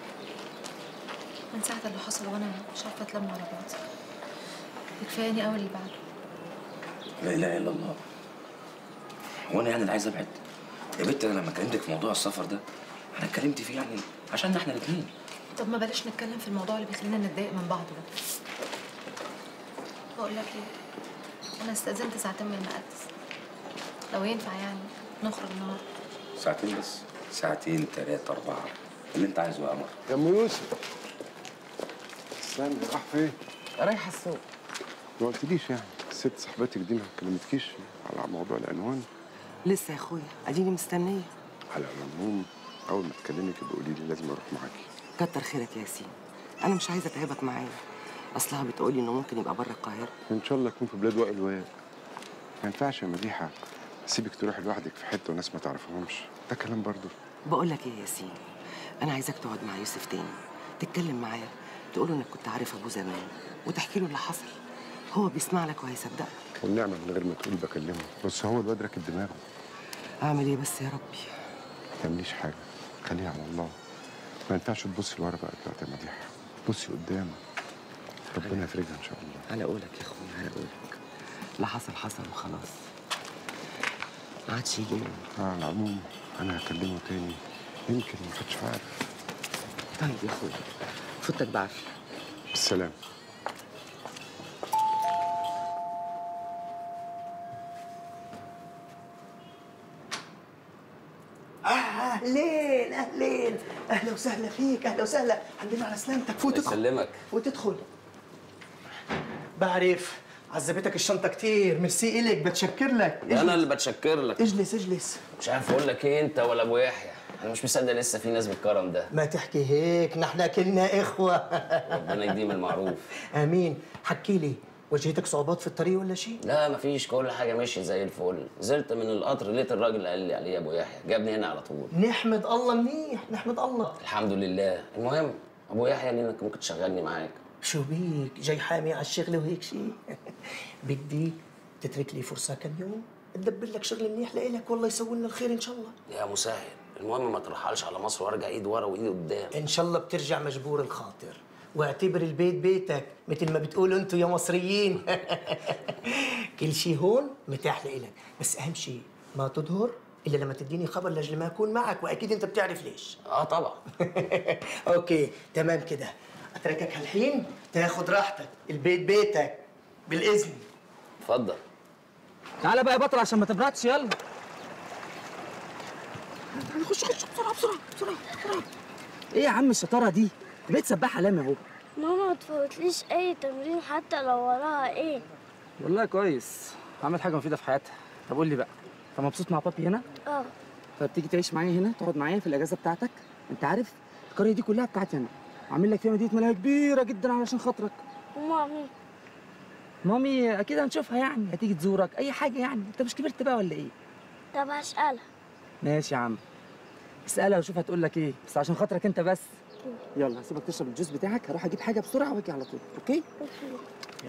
من ساعة اللي حصل وانا مش عارفة اتلم على بعض كفاياني قوي اللي بعده لا اله الا الله هو انا يعني اللي عايز ابعد يا بنت انا لما كلمتك في موضوع السفر ده انا اتكلمت فيه يعني عشان احنا الاثنين طب ما بلاش نتكلم في الموضوع اللي بيخلينا نتضايق من بعض ده بقول لك ايه انا استأذنت ساعتين من المقدس لو ينفع يعني نخرج النهارده ساعتين بس ساعتين ثلاثة أربعة اللي أنت عايزه يا قمر يا ام يوسف استنى راح فين؟ رايحه السوق ما قلتليش يعني الست صاحبتك دي ما كلمتكيش على موضوع العنوان لسه يا اخويا اديني مستنيه على العموم اول ما تكلمك يبقى قولي لي لازم اروح معاكي كتر خيرك يا ياسين انا مش عايزه اتعبك معايا اصلها بتقولي انه ممكن يبقى بره القاهره ان شاء الله يكون في بلاد وائل واد ما ينفعش يا مديحه اسيبك تروحي لوحدك في حته وناس ما تعرفهمش ده كلام برضو بقول لك ايه يا ياسين انا عايزاك تقعد مع يوسف تاني تتكلم معاه تقول له انك كنت عارف ابوه زمان وتحكي له اللي حصل هو بيسمع لك وهيصدقك والنعمه من غير ما تقول بكلمه بس هو الواد راكب دماغه اعمل ايه بس يا ربي ما تعمليش حاجه خليها على الله ما ينفعش تبصي لورا بقى دلوقتي يا مديحه بصي قدام ربنا يفرجها ان شاء الله على قولك يا اخويا على قولك اللي حصل حصل وخلاص ما عادش يجي منه على العموم انا هكلمه تاني يمكن ما حدش عارف طيب يا اخويا فوتك بعافيه بالسلامه اهلين اهلين اهلا وسهلا فيك اهلا وسهلا الحمد لله على سلامتك فوت ادخل يسلمك فوت ادخل بعرف عذبتك الشنطه كتير ميرسي الك بتشكر لك ده انا اللي بتشكر لك اجلس اجلس مش عارف اقول لك ايه انت ولا ابو يحيى انا مش مصدق لسه في ناس بالكرم ده ما تحكي هيك نحن كلنا اخوه ربنا يديم المعروف امين حكي لي واجهتك صعوبات في الطريق ولا شيء لا مفيش كل حاجه ماشيه زي الفل نزلت من القطر لقيت الراجل اللي قال لي عليه ابو يحيى جابني هنا على طول نحمد الله منيح نحمد الله الحمد لله المهم ابو يحيى قال لي انك ممكن تشغلني معاك شو بيك جاي حامي على الشغل وهيك شيء بدي تترك لي فرصه كم يوم تدبر لك شغل منيح لإلك والله يسوي لنا الخير ان شاء الله يا مسهل المهم ما ترحلش على مصر وارجع ايد ورا وايد قدام ان شاء الله بترجع مجبور الخاطر واعتبر البيت بيتك مثل ما بتقولوا انتوا يا مصريين كل شيء هون متاح لإلك بس اهم شيء ما تظهر الا لما تديني خبر لاجل ما اكون معك واكيد انت بتعرف ليش اه طبعا اوكي تمام كده اتركك هالحين تاخد راحتك البيت بيتك بالاذن اتفضل تعالى بقى يا بطل عشان ما تبردش يلا تعالى خش خش بسرعه بسرعه بسرعه بسرعه ايه يا عم الشطاره دي بقيت سباح علامي اهو ماما ما تفوتليش اي تمرين حتى لو وراها ايه والله كويس عملت حاجه مفيده في حياتها طب قول لي بقى انت مبسوط مع بابي هنا اه طب تيجي تعيش معايا هنا تقعد معايا في الاجازه بتاعتك انت عارف القريه دي كلها بتاعتي انا عامل لك فيها مدينه ملاهي كبيره جدا علشان خاطرك ومامي مامي اكيد هنشوفها يعني هتيجي تزورك اي حاجه يعني انت مش كبرت بقى ولا ايه طب هسألها ماشي يا عم اسالها وشوف هتقول لك ايه بس عشان خاطرك انت بس يلا هسيبك تشرب الجوز بتاعك هروح اجيب حاجه بسرعه واجي على طول اوكي يلا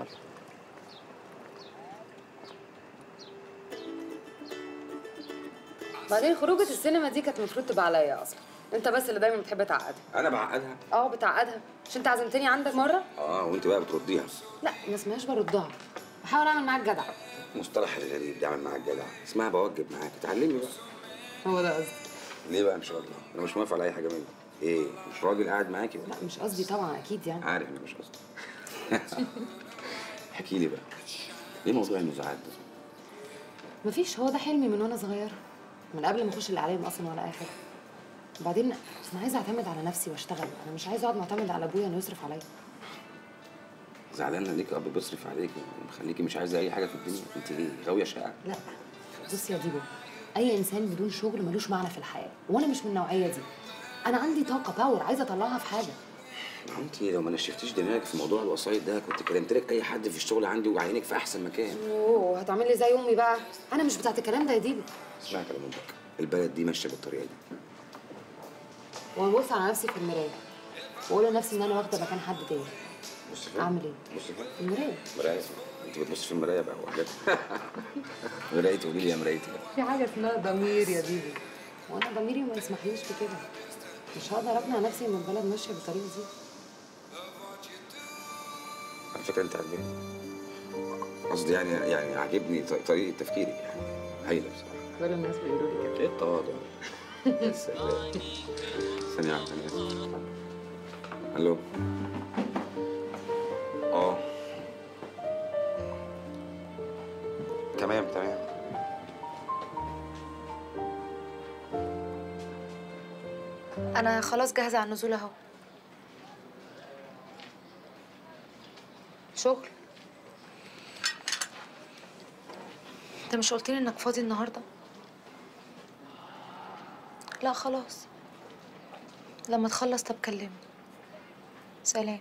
بعدين خروجة السينما دي كانت المفروض تبقى عليا اصلا انت بس اللي دايما بتحب تعقدها انا بعقدها اه بتعقدها مش انت عزمتني عندك مره اه وانت بقى بترديها لا ما اسمهاش بردها بحاول اعمل معاك جدع مصطلح الغريب ده عامل معاك جدع اسمها بوجب معاك اتعلمي بقى هو ده قصدي ليه بقى ان شاء الله انا مش موافق على اي حاجه منك ايه مش راجل قاعد معاكي ولا لا مش قصدي طبعا اكيد يعني عارف ان مش قصدي احكي لي بقى ايه موضوع النزاعات ده مفيش هو ده حلمي من وانا صغيره من قبل ما اخش الاعلام اصلا ولا اي حاجه وبعدين انا عايزه اعتمد على نفسي واشتغل انا مش عايزه اقعد معتمد على ابويا انه يصرف عليا زعلانه ليك اب بيصرف عليك ومخليكي مش عايزه اي حاجه في الدنيا انت ايه غاويه شقه لا بص يا ديبو اي انسان بدون شغل ملوش معنى في الحياه وانا مش من النوعيه دي انا عندي طاقه باور عايزه اطلعها في حاجه ما هو انت لو ما نشفتيش دماغك في موضوع الوسايط ده كنت كلمت لك اي حد في الشغل عندي وعينك في احسن مكان اوه هتعمل لي زي امي بقى انا مش بتاعت الكلام ده يا ديبو اسمعي كلام امك البلد دي ماشيه بالطريقه دي وابص على نفسي في المرايه واقول لنفسي ان انا واخده مكان حد تاني بص فين اعمل ايه بص فين المرايه مرايه انت بتبص في المرايه بقى وحاجات مرايتي قولي لي يا مرايتي في حاجه اسمها ضمير يا ديبو وانا ضميري ما يسمحليش بكده مش هقدر اقنع نفسي ان البلد ماشيه بالطريقه دي على فكره انت عاجبني قصدي يعني يعني عاجبني ط- طريقه تفكيري يعني هايله بصراحه كل الناس بيقولوا لي كده ايه التواضع يا سلام ثانيه واحده ثانيه الو اه تمام تمام انا خلاص جاهزه على النزول اهو شغل انت مش قلت لي انك فاضي النهارده لا خلاص لما تخلص طب كلمني سلام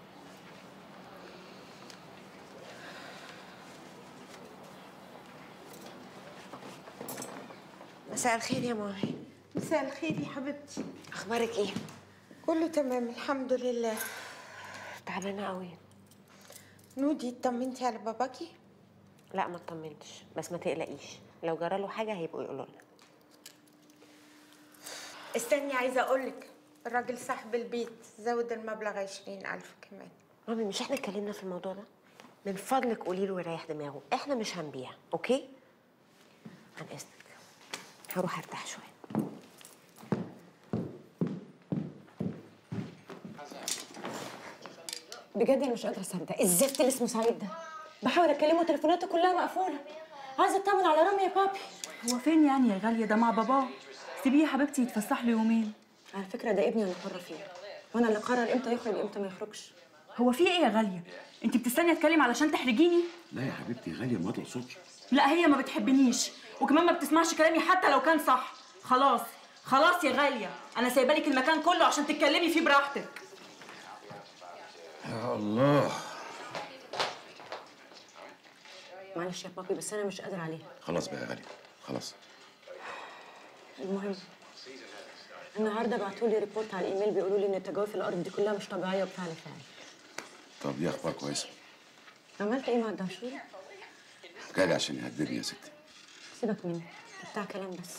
مساء الخير يا ماهي مساء الخير يا حبيبتي اخبارك ايه كله تمام الحمد لله تعبانه قوي نودي اطمنتي على باباكي لا ما اطمنتش بس ما تقلقيش لو جرى له حاجه هيبقوا يقولوا لنا استني عايزه اقولك الراجل صاحب البيت زود المبلغ عشرين ألف كمان مامي مش احنا اتكلمنا في الموضوع ده من فضلك قولي له يريح دماغه احنا مش هنبيع اوكي عن اذنك هروح ارتاح شويه بجد انا مش قادره اصدق الزفت اللي اسمه سعيد ده بحاول اكلمه تليفوناته كلها مقفوله عايزه اطمن على رامي يا بابي هو فين يعني يا غالية ده مع باباه سيبيه يا حبيبتي يتفسح له يومين على فكره ده ابني انا حره فيه وانا اللي قرر امتى يخرج امتى ما يخرجش هو في ايه يا غاليه انت بتستني اتكلم علشان تحرجيني لا يا حبيبتي غاليه ما تقصدش لا هي ما بتحبنيش وكمان ما بتسمعش كلامي حتى لو كان صح خلاص خلاص يا غاليه انا سايبه لك المكان كله عشان تتكلمي فيه براحتك يا الله معلش يا بابي بس انا مش قادره عليها خلاص بقى يا غاليه خلاص المهم النهارده بعتوا لي ريبورت على الايميل بيقولوا لي ان التجاوز في الارض دي كلها مش طبيعيه وبفعل فعل طب دي اخبار كويسه عملت ايه مع الدهشوري جالي عشان يهددني يا ستي سيبك منه بتاع كلام بس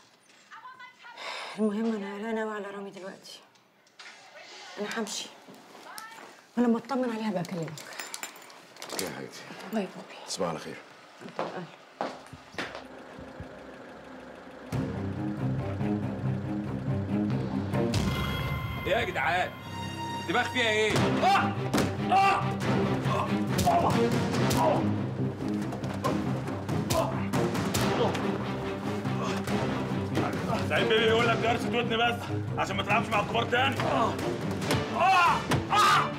المهم انا لا ناوي على رامي دلوقتي انا همشي ولما اطمن عليها بقى اكلمك اوكي يا حبيبتي باي بابي تصبح على خير ايه يا جدعان الدماغ فيها ايه اه اه سعيد بيبي يقول لك درس ودني بس عشان ما تلعبش مع الكبار تاني اه اه اه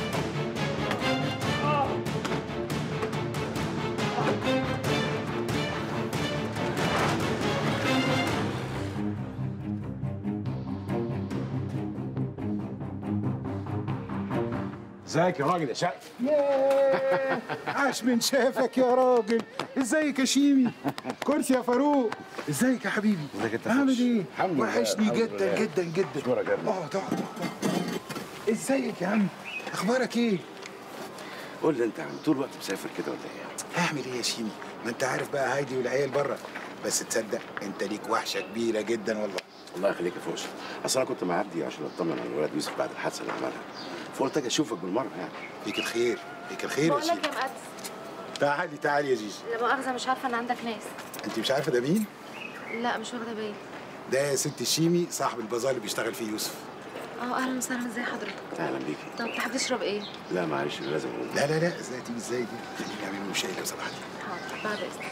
ازيك يا راجل يا شقف ياه عاش من شافك يا راجل ازيك يا شيمي كرسي يا فاروق ازيك يا حبيبي ازيك انت عامل ايه الحمد لله وحشني الحمد جدا لله. جدا جدا اشكرك يا ابني اقعد اقعد اقعد ازيك يا عم اخبارك ايه قول لي انت يا عم طول الوقت مسافر كده ولا ايه هعمل ايه يا شيمي ما انت عارف بقى هايدي والعيال بره بس تصدق انت ليك وحشه كبيره جدا والله الله يخليك يا فوز اصل انا كنت معدي عشان اطمن على الولد يوسف بعد الحادثه اللي عملها فقلت اجي اشوفك بالمره يعني فيك الخير فيك الخير يا بقول شيمي لك يا مقدس تعالي تعالي يا جيجي لا مؤاخذة مش عارفة إن عندك ناس انت مش عارفه ده مين لا مش واخدة بالي ده يا ست الشيمي صاحب البازار اللي بيشتغل فيه يوسف اه أهلا وسهلا ازي حضرتك اهلا بيكي طب تحب تشرب إيه؟ لا معلش أنا لازم اقول لا لا لا ازاي تيجي ازاي دي خليني اعمل له شاي لو سمحت حاضر بعد إذنك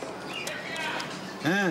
ها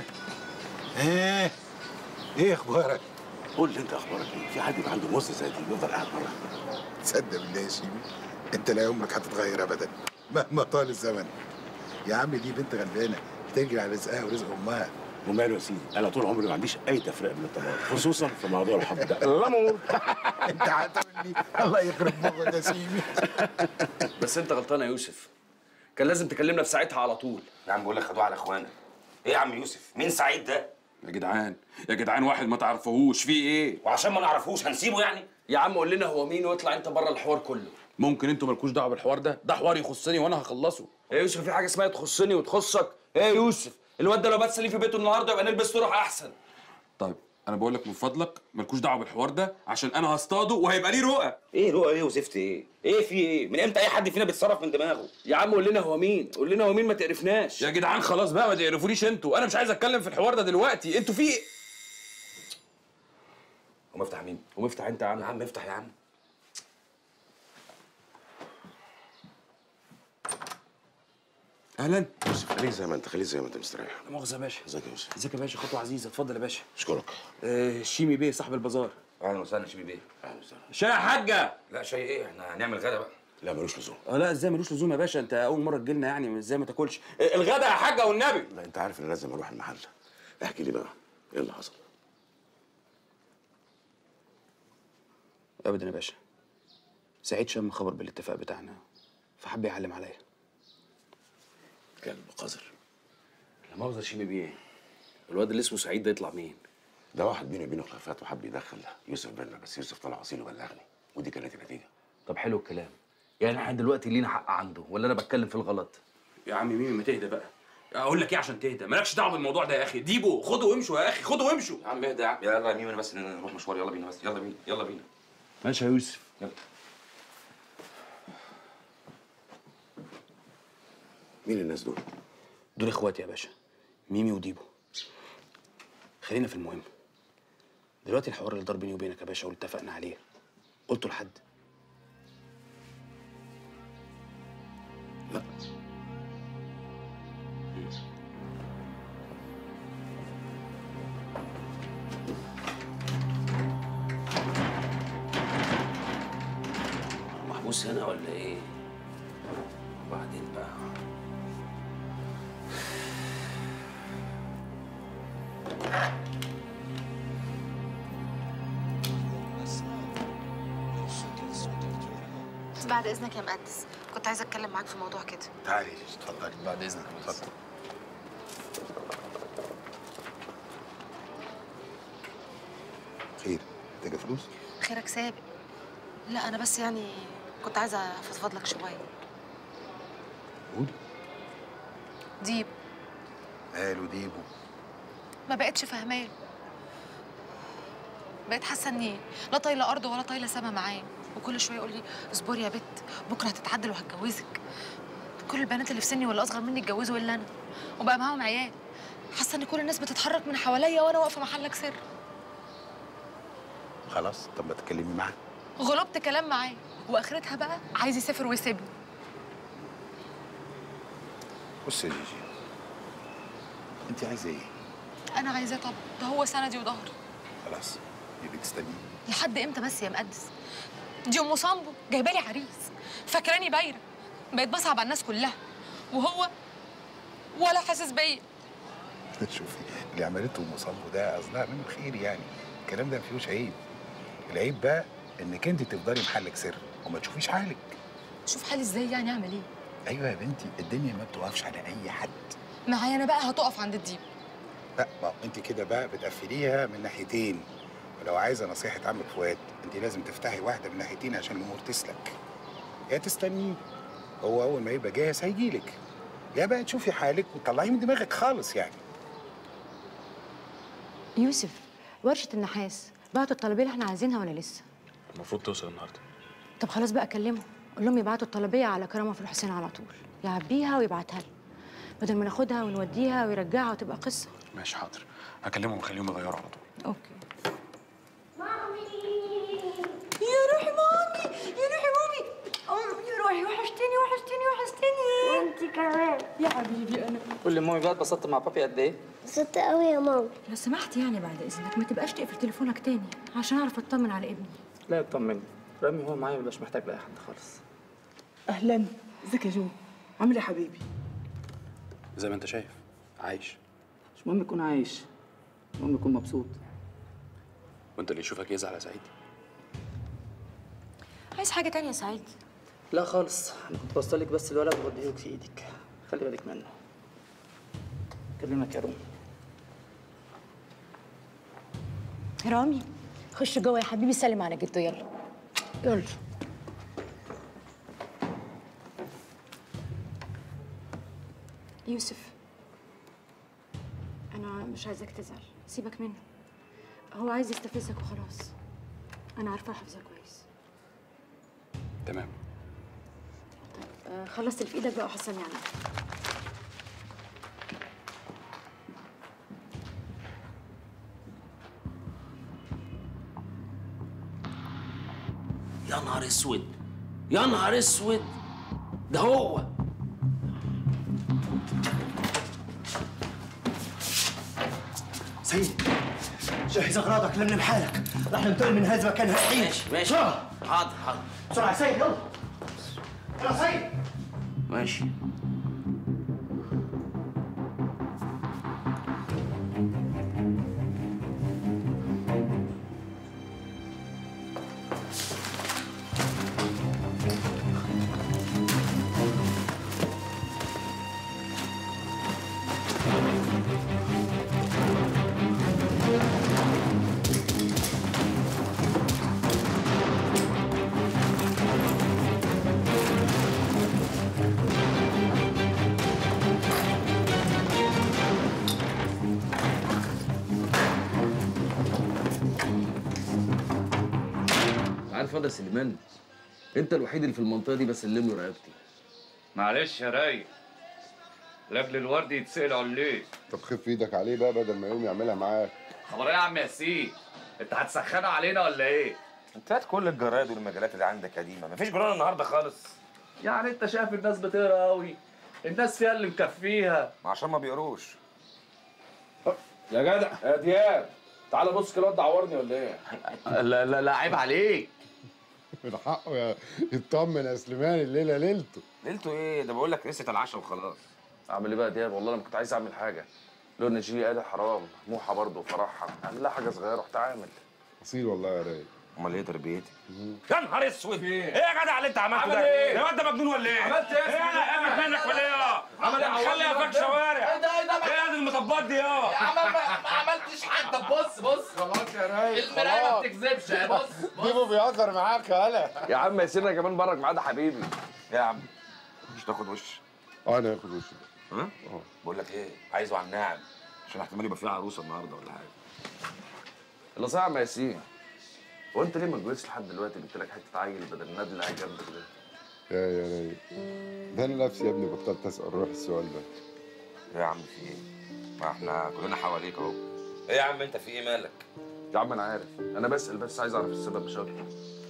ها ايه اخبارك قول لي انت اخبارك ايه في حد يبقى عنده مصر زي دي بيفضل قاعد بره تصدق بالله يا شيمي انت لا عمرك هتتغير ابدا مهما طال الزمن يا عم دي بنت غلبانه بتجري على رزقها ورزق امها وماله يا سيدي انا طول عمري ما عنديش اي تفرقه بين الطبقات خصوصا في موضوع الحب ده الامور انت هتقول لي الله يخرب مخك يا سيمي بس انت غلطان يا يوسف كان لازم تكلمنا في ساعتها على طول يا عم بقول لك خدوه على اخوانا ايه يا عم يوسف مين سعيد ده يا جدعان يا جدعان واحد ما تعرفوهوش في ايه وعشان ما نعرفوش هنسيبه يعني يا عم قول لنا هو مين واطلع انت بره الحوار كله ممكن انتوا مالكوش دعوه بالحوار ده ده حوار يخصني وانا هخلصه ايه يا يوسف في حاجه اسمها تخصني وتخصك ايه يا يوسف الواد ده لو بات لي في بيته النهارده يبقى نلبس طرح احسن طيب انا بقول لك من فضلك مالكوش دعوه بالحوار ده عشان انا هصطاده وهيبقى ليه رؤى ايه رؤى ايه وزفت ايه ايه في ايه من امتى اي حد فينا بيتصرف من دماغه يا عم قول لنا هو مين قول لنا هو مين ما تقرفناش يا جدعان خلاص بقى ما تقرفونيش انتوا انا مش عايز اتكلم في الحوار ده دلوقتي انتوا في ايه قوم افتح مين قوم افتح انت يا عم يا عم افتح يا عم اهلا يوسف خليك زي ما انت خليك زي ما انت مستريح لا مؤاخذه يا باشا ازيك يا يوسف ازيك يا باشا خطوه عزيزه اتفضل يا باشا اشكرك آه شيمي بيه صاحب البازار اهلا وسهلا شبيبي بيه اهلا وسهلا شاي يا حاجه لا شيء ايه احنا هنعمل غدا بقى لا ملوش لزوم اه لا ازاي ملوش لزوم يا باشا انت اول مره تجيلنا يعني ازاي ما تاكلش آه، الغدا يا حاجه والنبي لا انت عارف ان لازم اروح المحل احكي لي بقى ايه اللي حصل ابدا يا باشا سعيد شم خبر بالاتفاق بتاعنا فحب يعلم عليا كلب قذر لا مؤاخذه شيمي بيه الواد اللي اسمه سعيد ده يطلع مين ده واحد بيني وبينه خلافات وحب يدخل يوسف بينا بس يوسف طلع اصيل وبلغني ودي كانت النتيجه طب حلو الكلام يعني احنا دلوقتي لينا حق عنده ولا انا بتكلم في الغلط يا عم ميمي ما تهدى بقى اقول لك ايه عشان تهدى مالكش دعوه بالموضوع ده يا اخي ديبو خدوا وامشوا يا اخي خدوا وامشوا يا عم اهدى يا عم يلا يا ميمي بس نروح مشوار يلا بينا بس يلا بينا يلا بينا ماشي يا يوسف يلا مين الناس دول؟ دول اخواتي يا باشا ميمي وديبو خلينا في المهم دلوقتي الحوار اللي دار بيني وبينك يا باشا واللي اتفقنا عليه قلته لحد لا محبوس هنا ولا ايه وبعدين بقى بعد اذنك يا مقدس كنت عايزه اتكلم معاك في موضوع كده تعالي اتفضلي بعد اذنك اتفضل خير محتاجه فلوس؟ خيرك سابق لا انا بس يعني كنت عايزه افضفض لك شويه قولي ديب ماله ديبو ما بقتش فاهماه بقيت حاسه اني لا طايله ارض ولا طايله سما معاه وكل شويه يقول لي اصبري يا بت بكره هتتعدل وهتجوزك كل البنات اللي في سني ولا اصغر مني اتجوزوا الا انا وبقى معاهم عيال حاسه ان كل الناس بتتحرك من حواليا وانا واقفه محلك سر خلاص طب ما تتكلمي معاه غلبت كلام معاه واخرتها بقى عايز يسافر ويسيبني بص يا جيجي انت عايزه ايه؟ انا عايزاه طب ده هو سندي وظهري خلاص يبقى تستني لحد امتى بس يا مقدس دي ام صامبو جايبه لي عريس فاكراني بايره بقيت بصعب على الناس كلها وهو ولا حاسس بيا شوفي اللي عملته ام صامبو ده قصدها منه خير يعني الكلام ده ما فيهوش عيب العيب بقى انك انت تفضلي محلك سر وما تشوفيش حالك شوف حالي ازاي يعني اعمل ايه ايوه يا بنتي الدنيا ما بتوقفش على اي حد معايا انا بقى هتقف عند الديب لا ما هو انت كده بقى بتقفليها من ناحيتين ولو عايزه نصيحه عمك فؤاد انت لازم تفتحي واحده من ناحيتين عشان الامور تسلك يا تستنيه هو اول ما يبقى جاهز هيجيلك يا بقى تشوفي حالك وتطلعيه من دماغك خالص يعني يوسف ورشة النحاس بعتوا الطلبية اللي احنا عايزينها ولا لسه؟ المفروض توصل النهارده طب خلاص بقى كلمهم قول لهم يبعتوا الطلبية على كرامة في الحسين على طول يعبيها ويبعتها لي بدل ما ناخدها ونوديها ويرجعها وتبقى قصة ماشي حاضر هكلمهم واخليهم يغيروا على طول اوكي يا روحي مامي يا روحي مامي أم يا روحي وحشتني وحشتني وحشتني وانت كمان يا حبيبي انا قول لي مامي بقى اتبسطت مع بابي قد ايه؟ انبسطت قوي يا ماما لو سمحت يعني بعد اذنك ما تبقاش تقفل تليفونك تاني عشان اعرف اطمن على ابني لا اطمني رامي هو معايا مبقاش محتاج لاي حد خالص اهلا ازيك يا جو عامل ايه يا حبيبي زي ما انت شايف عايش مش مهم يكون عايش المهم يكون مبسوط وانت اللي يشوفك يزعل يا سعيد عايز حاجة تانية يا سعيد لا خالص انا كنت بوصلك بس الولد وبديهولك في ايدك خلي بالك منه كلمك يا رومي رامي خش جوه يا حبيبي سلم على جدو يلا يلا يوسف انا مش عايزاك تزعل سيبك منه هو عايز يستفزك وخلاص انا عارفه حافظه كويس تمام آه، خلصت اللي في ايدك بقى وحصلني عليه يا نهار اسود يا نهار اسود ده هو سيد جهز اغراضك لملم حالك راح ننتقل من هذا المكان هالحين ماشي ماشي بسرعه حاضر حاضر بسرعه يا سيد يلا يلا سيد ماشي عارف يا سليمان انت الوحيد اللي في المنطقه دي بسلم له رقبتي معلش يا رايق لاجل الورد يتسال عليه طب خف ايدك عليه بقى بدل ما يقوم يعملها معاك خبر ايه يا عم ياسين انت هتسخنوا علينا ولا ايه انت هات كل الجرايد والمجلات اللي عندك قديمه مفيش جرار النهارده خالص يعني انت شايف الناس بتقرا قوي الناس فيها اللي مكفيها عشان ما بيقروش يا جدع يا دياب تعالى بص كده الواد ده عورني ولا ايه لا لا لا عيب عليك من حقه يطمن يا سليمان الليله ليلته ليلته ايه ده بقول لك لسه العشاء وخلاص اعمل ايه بقى يا دياب والله انا ما كنت عايز اعمل حاجه لو ان جيلي قال حرام موحه برضه وفرحها اعمل لها حاجه صغيره رحت عامل اصيل والله يا رايق امال ايه تربيتي يا نهار اسود ايه يا جدع اللي انت عملته عمل ده ايه؟ يا واد ده مجنون ولا ايه عملت ايه يا ايه اسطى؟ انا منك ولا ايه عمل ايه؟ خلي عوضني قفاك قدام. شوارع ايه ده؟ ايه ده؟ ايه هذه المطبات دي يا يا عم ما ما عملتش حاجه طب بص بص خلاص يا رايق المرايه ما خلاص. بتكذبش بص ديبو بيهزر معاك يا هلا يا عم ياسين انا كمان برك معاه ده حبيبي يا عم مش تاخد وش اه انا هاخد وشي ها بقول لك ايه عايزه على الناعم عشان احتمال يبقى فيه عروسه النهارده ولا حاجه اللي صعب يا ياسين هو انت ليه ما اتجوزتش لحد دلوقتي جبت لك حته عيل بدل النادي اللي قاعد جنبك ده يا يا رايق ده انا نفسي يا ابني بطلت اسال روح السؤال ده ايه يا عم في ايه ما احنا كلنا حواليك اهو ايه يا عم انت في ايه مالك يا عم انا عارف انا بسال بس عايز اعرف السبب مش اكتر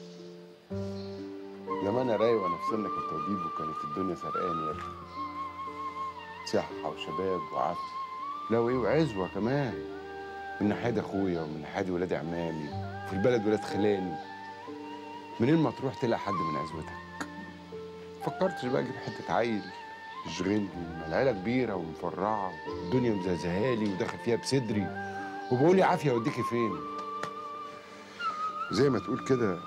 لما انا رايق وانا في سنك انت وبيبو كانت الدنيا سرقاني يا ابني صحة وشباب وعافية لا وايه وعزوة كمان من ناحية اخويا ومن ناحية ولاد عمامي في البلد ولاد خلاني منين ما تروح تلاقي حد من عزوتك فكرتش بقى اجيب حتة عيل يشغلني ما العيلة كبيرة ومفرعة والدنيا مزهزهالي وداخل فيها بصدري وبقول يا عافية اوديكي فين زي ما تقول كده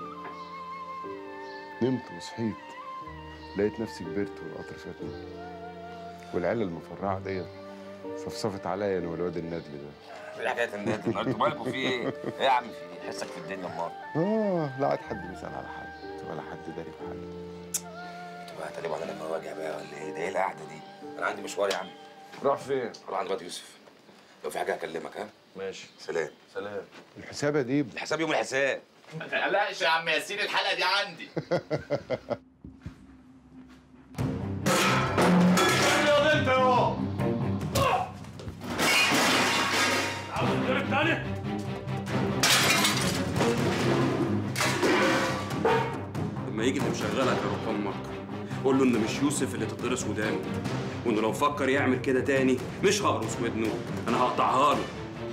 نمت وصحيت لقيت نفسي كبرت والقطر فاتني والعيله المفرعه ديت صفصفت عليا انا والواد الندل ده ايه حكايه النادي انتوا مالكوا في ايه ايه يا عم في ايه حسك في الدنيا امال اه لا عاد حد بيسال على حد ولا حد داري بحاجه انتوا بقى هتقلبوا على المواجع بقى ولا ايه ده ايه القعده دي انا عندي مشوار يا عم راح فين راح عند الواد يوسف لو في حاجه هكلمك ها ماشي سلام سلام الحساب يا ديب الحساب يوم الحساب ما تقلقش يا عم ياسين الحلقه دي عندي يا انت يا عاوز تضرب تاني لما يجي اللي مشغلك يا روح امك قول له ان مش يوسف اللي تتقرص ودانه وانه لو فكر يعمل كده تاني مش هقرص ودنه انا هقطعها له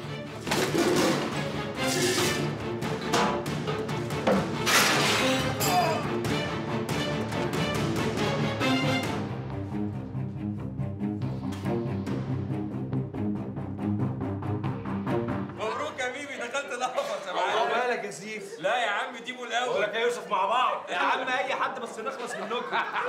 مبروك يا بيبي دخلت القفص يا معلم هو مالك يا سيف لا يا عم جيبوا الاول بقول لك يا يوسف مع بعض يا عم اي حد بس نخلص منكم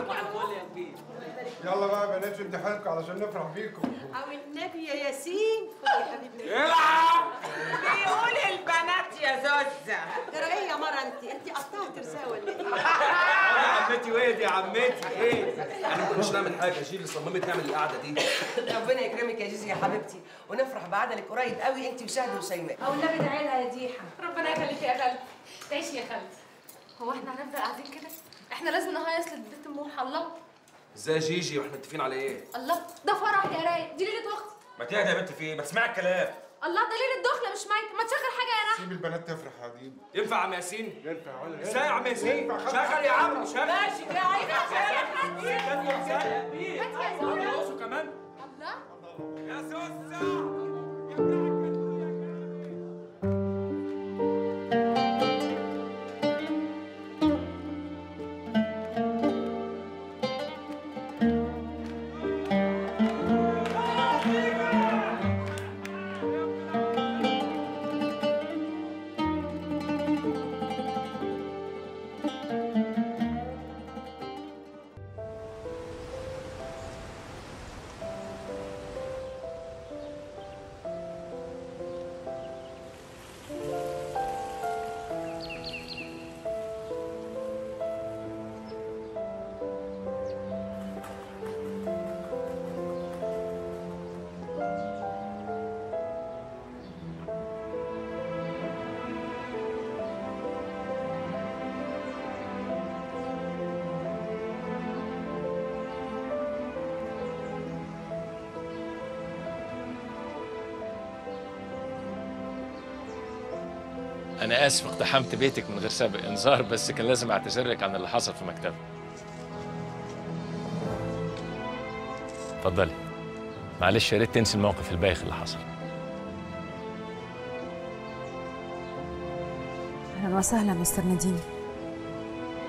يلا بقى يا بنات امتحانكم علشان نفرح بيكم او النبي يا ياسين خد يا حبيبي العب بيقول البنات يا زوزة ترى ايه يا مرة انت انت قطعت رسالة ولا ايه يا عمتي ويد يا عمتي ايه احنا ما كناش نعمل حاجه جيل اللي صممت نعمل القعده دي ربنا يكرمك يا جيزي يا حبيبتي ونفرح بعدلك قريب قوي انت وشهد وشيماء او النبي دعي لها يا ديحه ربنا يخليك يا خالتي تعيشي يا خالتي هو احنا هنفضل قاعدين كده احنا لازم نهيص للبنت موحى الله ازاي يا جيجي واحنا متفقين على ايه الله ده فرح يا رايق دي ليله اختي ما تهدى يا بنت في ايه ما تسمعي الكلام الله ده ليله دخله مش ميت ما تشغل حاجه يا رحمه سيب البنات تفرح يا ديب ينفع يا عم ياسين ينفع ولا ازاي يا عم ياسين ينفع، شغل خد يا عم شغل ماشي يا عيني رقصوا كمان الله يا سوسه أنا آسف اقتحمت بيتك من غير سابق إنذار بس كان لازم أعتذر لك عن اللي حصل في مكتبي. اتفضلي. معلش يا ريت تنسي الموقف البايخ اللي حصل. اهلا وسهلا مستر نديم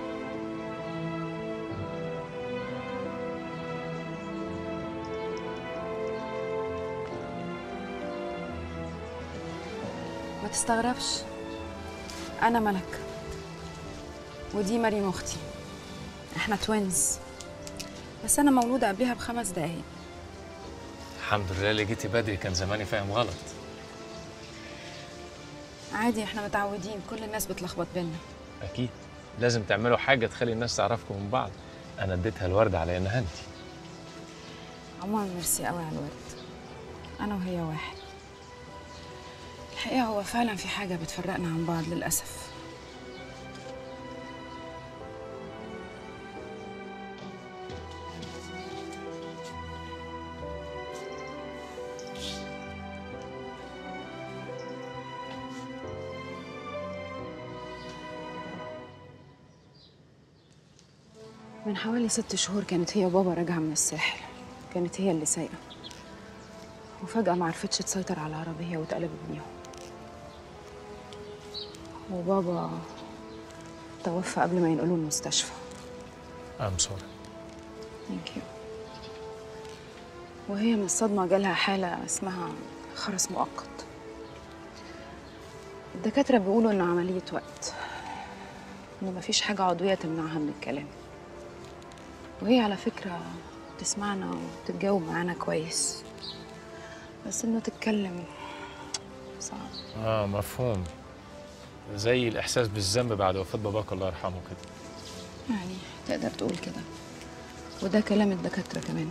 ما تستغربش انا ملك ودي مريم اختي احنا توينز بس انا مولوده قبلها بخمس دقايق الحمد لله اللي جيتي بدري كان زماني فاهم غلط عادي احنا متعودين كل الناس بتلخبط بينا اكيد لازم تعملوا حاجه تخلي الناس تعرفكم من بعض انا اديتها الورد على انها انت عموما ميرسي قوي على الورد انا وهي واحد الحقيقه هو فعلا في حاجه بتفرقنا عن بعض للاسف من حوالي ست شهور كانت هي وبابا راجعة من الساحل كانت هي اللي سايقة وفجأة ما عرفتش تسيطر على العربية واتقلبت بيهم وبابا توفى قبل ما ينقلوه المستشفى ام سوري ثانك يو وهي من الصدمة جالها حالة اسمها خرس مؤقت الدكاترة بيقولوا إنه عملية وقت إنه مفيش حاجة عضوية تمنعها من الكلام وهي على فكرة بتسمعنا وبتتجاوب معانا كويس بس إنه تتكلم صعب اه مفهوم زي الاحساس بالذنب بعد وفاه باباك الله يرحمه كده يعني تقدر تقول كده وده كلام الدكاترة كمان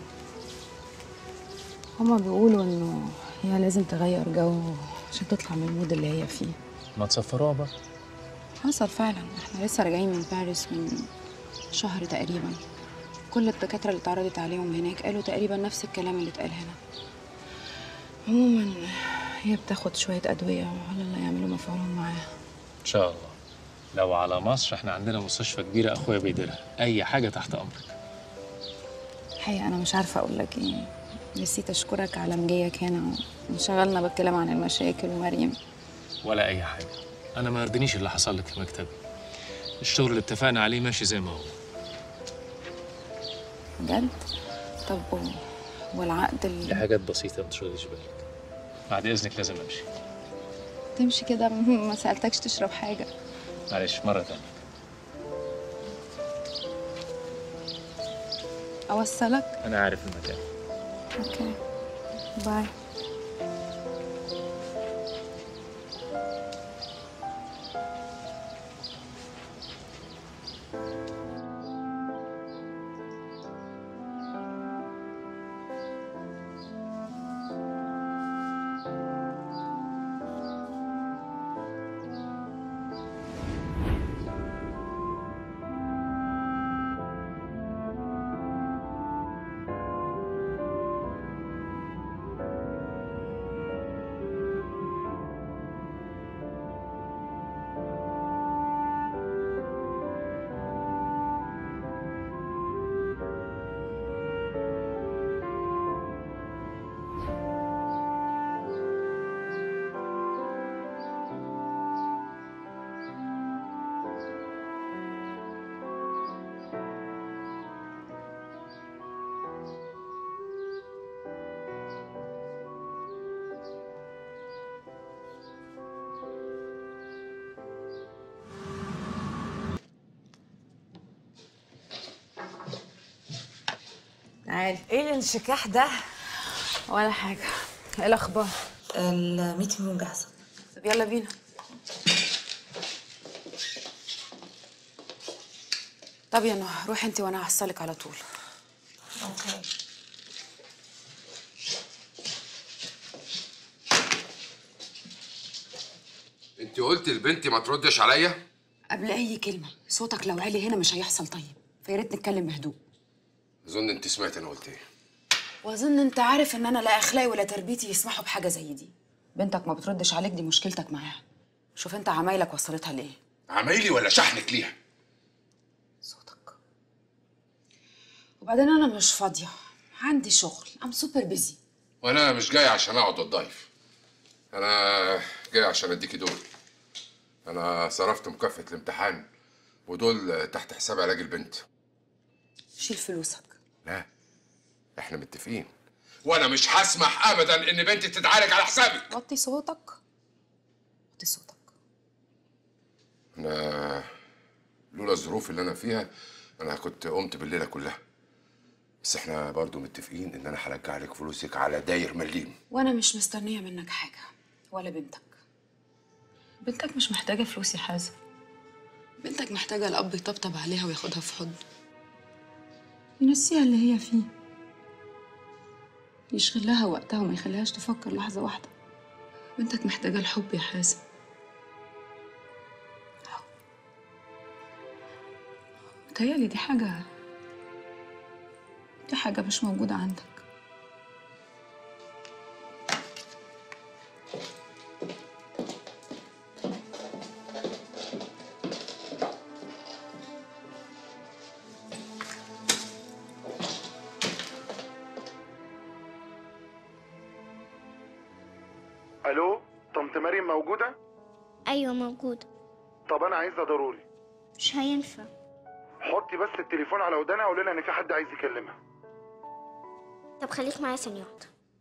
هما بيقولوا إنه هي لازم تغير جو عشان تطلع من المود اللي هي فيه ما تسفروها بقى حصل فعلا احنا لسه راجعين من باريس من شهر تقريبا كل الدكاترة اللي اتعرضت عليهم هناك قالوا تقريبا نفس الكلام اللي اتقال هنا عموما هي بتاخد شوية أدوية وعلى الله يعملوا مفعولهم معاها ان شاء الله لو على مصر احنا عندنا مستشفى كبيره اخويا بيديرها اي حاجه تحت امرك الحقيقة أنا مش عارفة أقول لك إيه نسيت أشكرك على مجيك هنا وانشغلنا بالكلام عن المشاكل ومريم ولا اي حاجه انا ما يرضينيش اللي حصل لك في مكتبي الشغل اللي اتفقنا عليه ماشي زي ما هو بجد طب و- والعقد دي اللي حاجات بسيطه ما تشغليش بالك بعد اذنك لازم امشي تمشي كده ما سألتكش تشرب حاجة معلش مره تانية أوصلك انا عارف المكان أوكي باي تعالي ايه الانشكاح ده؟ ولا حاجة ايه الأخبار؟ الميتنج جاهزة طب يلا بينا طب يا نهى روحي انت وانا هحصلك على طول اوكي انت قلت لبنتي ما تردش عليا قبل اي كلمه صوتك لو عالي هنا مش هيحصل طيب فيا ريت نتكلم بهدوء اظن انت سمعت انا قلت ايه واظن انت عارف ان انا لا اخلاقي ولا تربيتي يسمحوا بحاجه زي دي بنتك ما بتردش عليك دي مشكلتك معاها شوف انت عمايلك وصلتها لايه عمايلي ولا شحنك ليها وبعدين انا مش فاضيه عندي شغل ام سوبر بيزي وانا مش جاي عشان اقعد اتضايف انا جاي عشان اديكي دول انا صرفت مكافأة الامتحان ودول تحت حساب علاج البنت شيل فلوسك لا احنا متفقين وانا مش هسمح ابدا ان بنتي تتعالج على حسابي وطي صوتك وطي صوتك انا لولا الظروف اللي انا فيها انا كنت قمت بالليله كلها بس احنا برضو متفقين ان انا هرجع لك فلوسك على داير مليم وانا مش مستنيه منك حاجه ولا بنتك بنتك مش محتاجه فلوس يا حازم بنتك محتاجه الاب يطبطب عليها وياخدها في حضنه ينسيها اللي هي فيه يشغل لها وقتها وما يخليهاش تفكر لحظه واحده بنتك محتاجه الحب يا حازم متهيألي دي حاجة دي حاجة مش موجودة عندك الو طنط مريم موجوده ايوه موجود طب انا عايزها ضروري مش هينفع حطي بس التليفون على ودانها وقولي لها ان في حد عايز يكلمها طب خليك معايا ثانيه واحده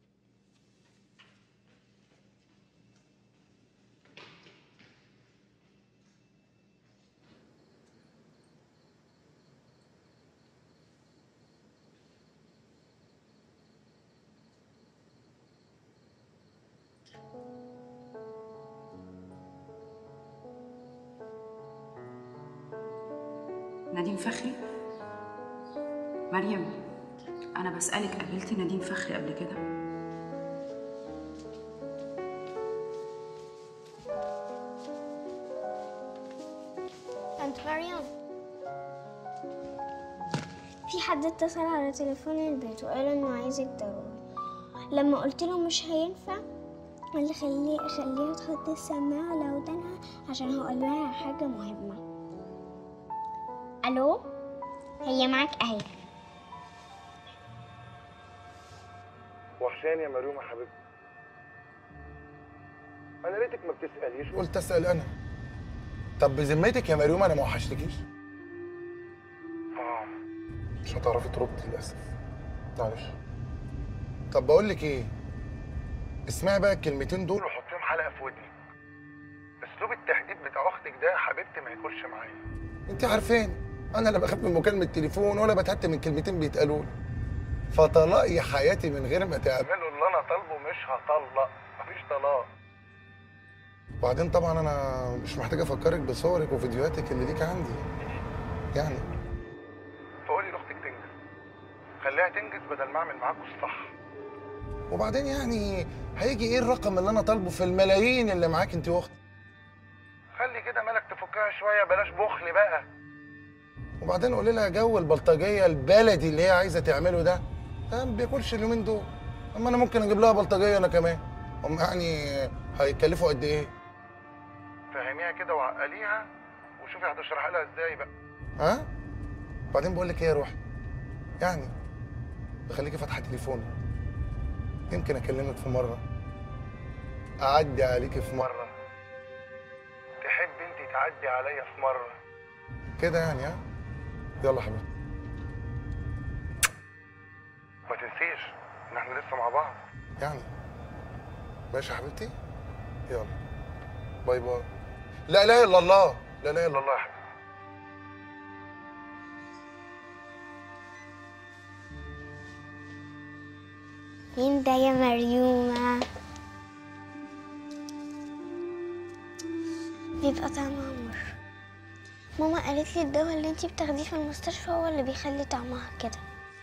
نديم فخري مريم أنا بسألك قابلتي نديم فخري قبل كده؟ انت مريم في حد اتصل على تليفون البيت وقال انه عايزك ضروري لما قلت له مش هينفع قال لي خليه خليها تحط السماعة على ودانها عشان هقول لها حاجة مهمة الو هي معاك اهي وحشاني يا مريوم يا حبيبتي انا ليتك ما بتساليش قلت اسال انا طب بذمتك يا مريوم انا ما وحشتكيش اه مش هتعرفي تردي للاسف معلش طب بقول لك ايه اسمعي بقى الكلمتين دول وحطيهم حلقه في ودنك اسلوب التهديد بتاع اختك ده يا حبيبتي ما ياكلش معايا انت عارفين انا لا بخاف من مكالمه تليفون ولا بتهت من كلمتين بيتقالوا لي فطلاقي حياتي من غير ما تعملوا اللي انا طالبه مش هطلق مفيش طلاق وبعدين طبعا انا مش محتاج افكرك بصورك وفيديوهاتك اللي ليك عندي يعني فقولي لاختك تنجز خليها تنجز بدل ما اعمل معاكوا الصح وبعدين يعني هيجي ايه الرقم اللي انا طالبه في الملايين اللي معاك انت واختك خلي كده مالك تفكها شويه بلاش بخل بقى وبعدين قولي لها جو البلطجيه البلدي اللي هي عايزه تعمله ده ده ما بياكلش اليومين دول اما انا ممكن اجيب لها بلطجيه انا كمان هم يعني هيكلفوا قد ايه فهميها كده وعقليها وشوفي هتشرحها لها ازاي بقى ها بعدين بقول لك ايه يا روحي يعني خليكي فاتحه تليفوني يمكن اكلمك في مره اعدي عليكي في مره تحب انت تعدي عليا في مره كده يعني ها يلا حبيبي ما تنسيش ان احنا لسه مع بعض يعني ماشي يا حبيبتي يلا باي باي لا اله الا الله لا اله الا الله يا حبيبي مين ده يا مريومة بيبقى طعمها مر ماما قالت لي الدواء اللي انتي بتاخديه في المستشفى هو اللي بيخلي طعمها كده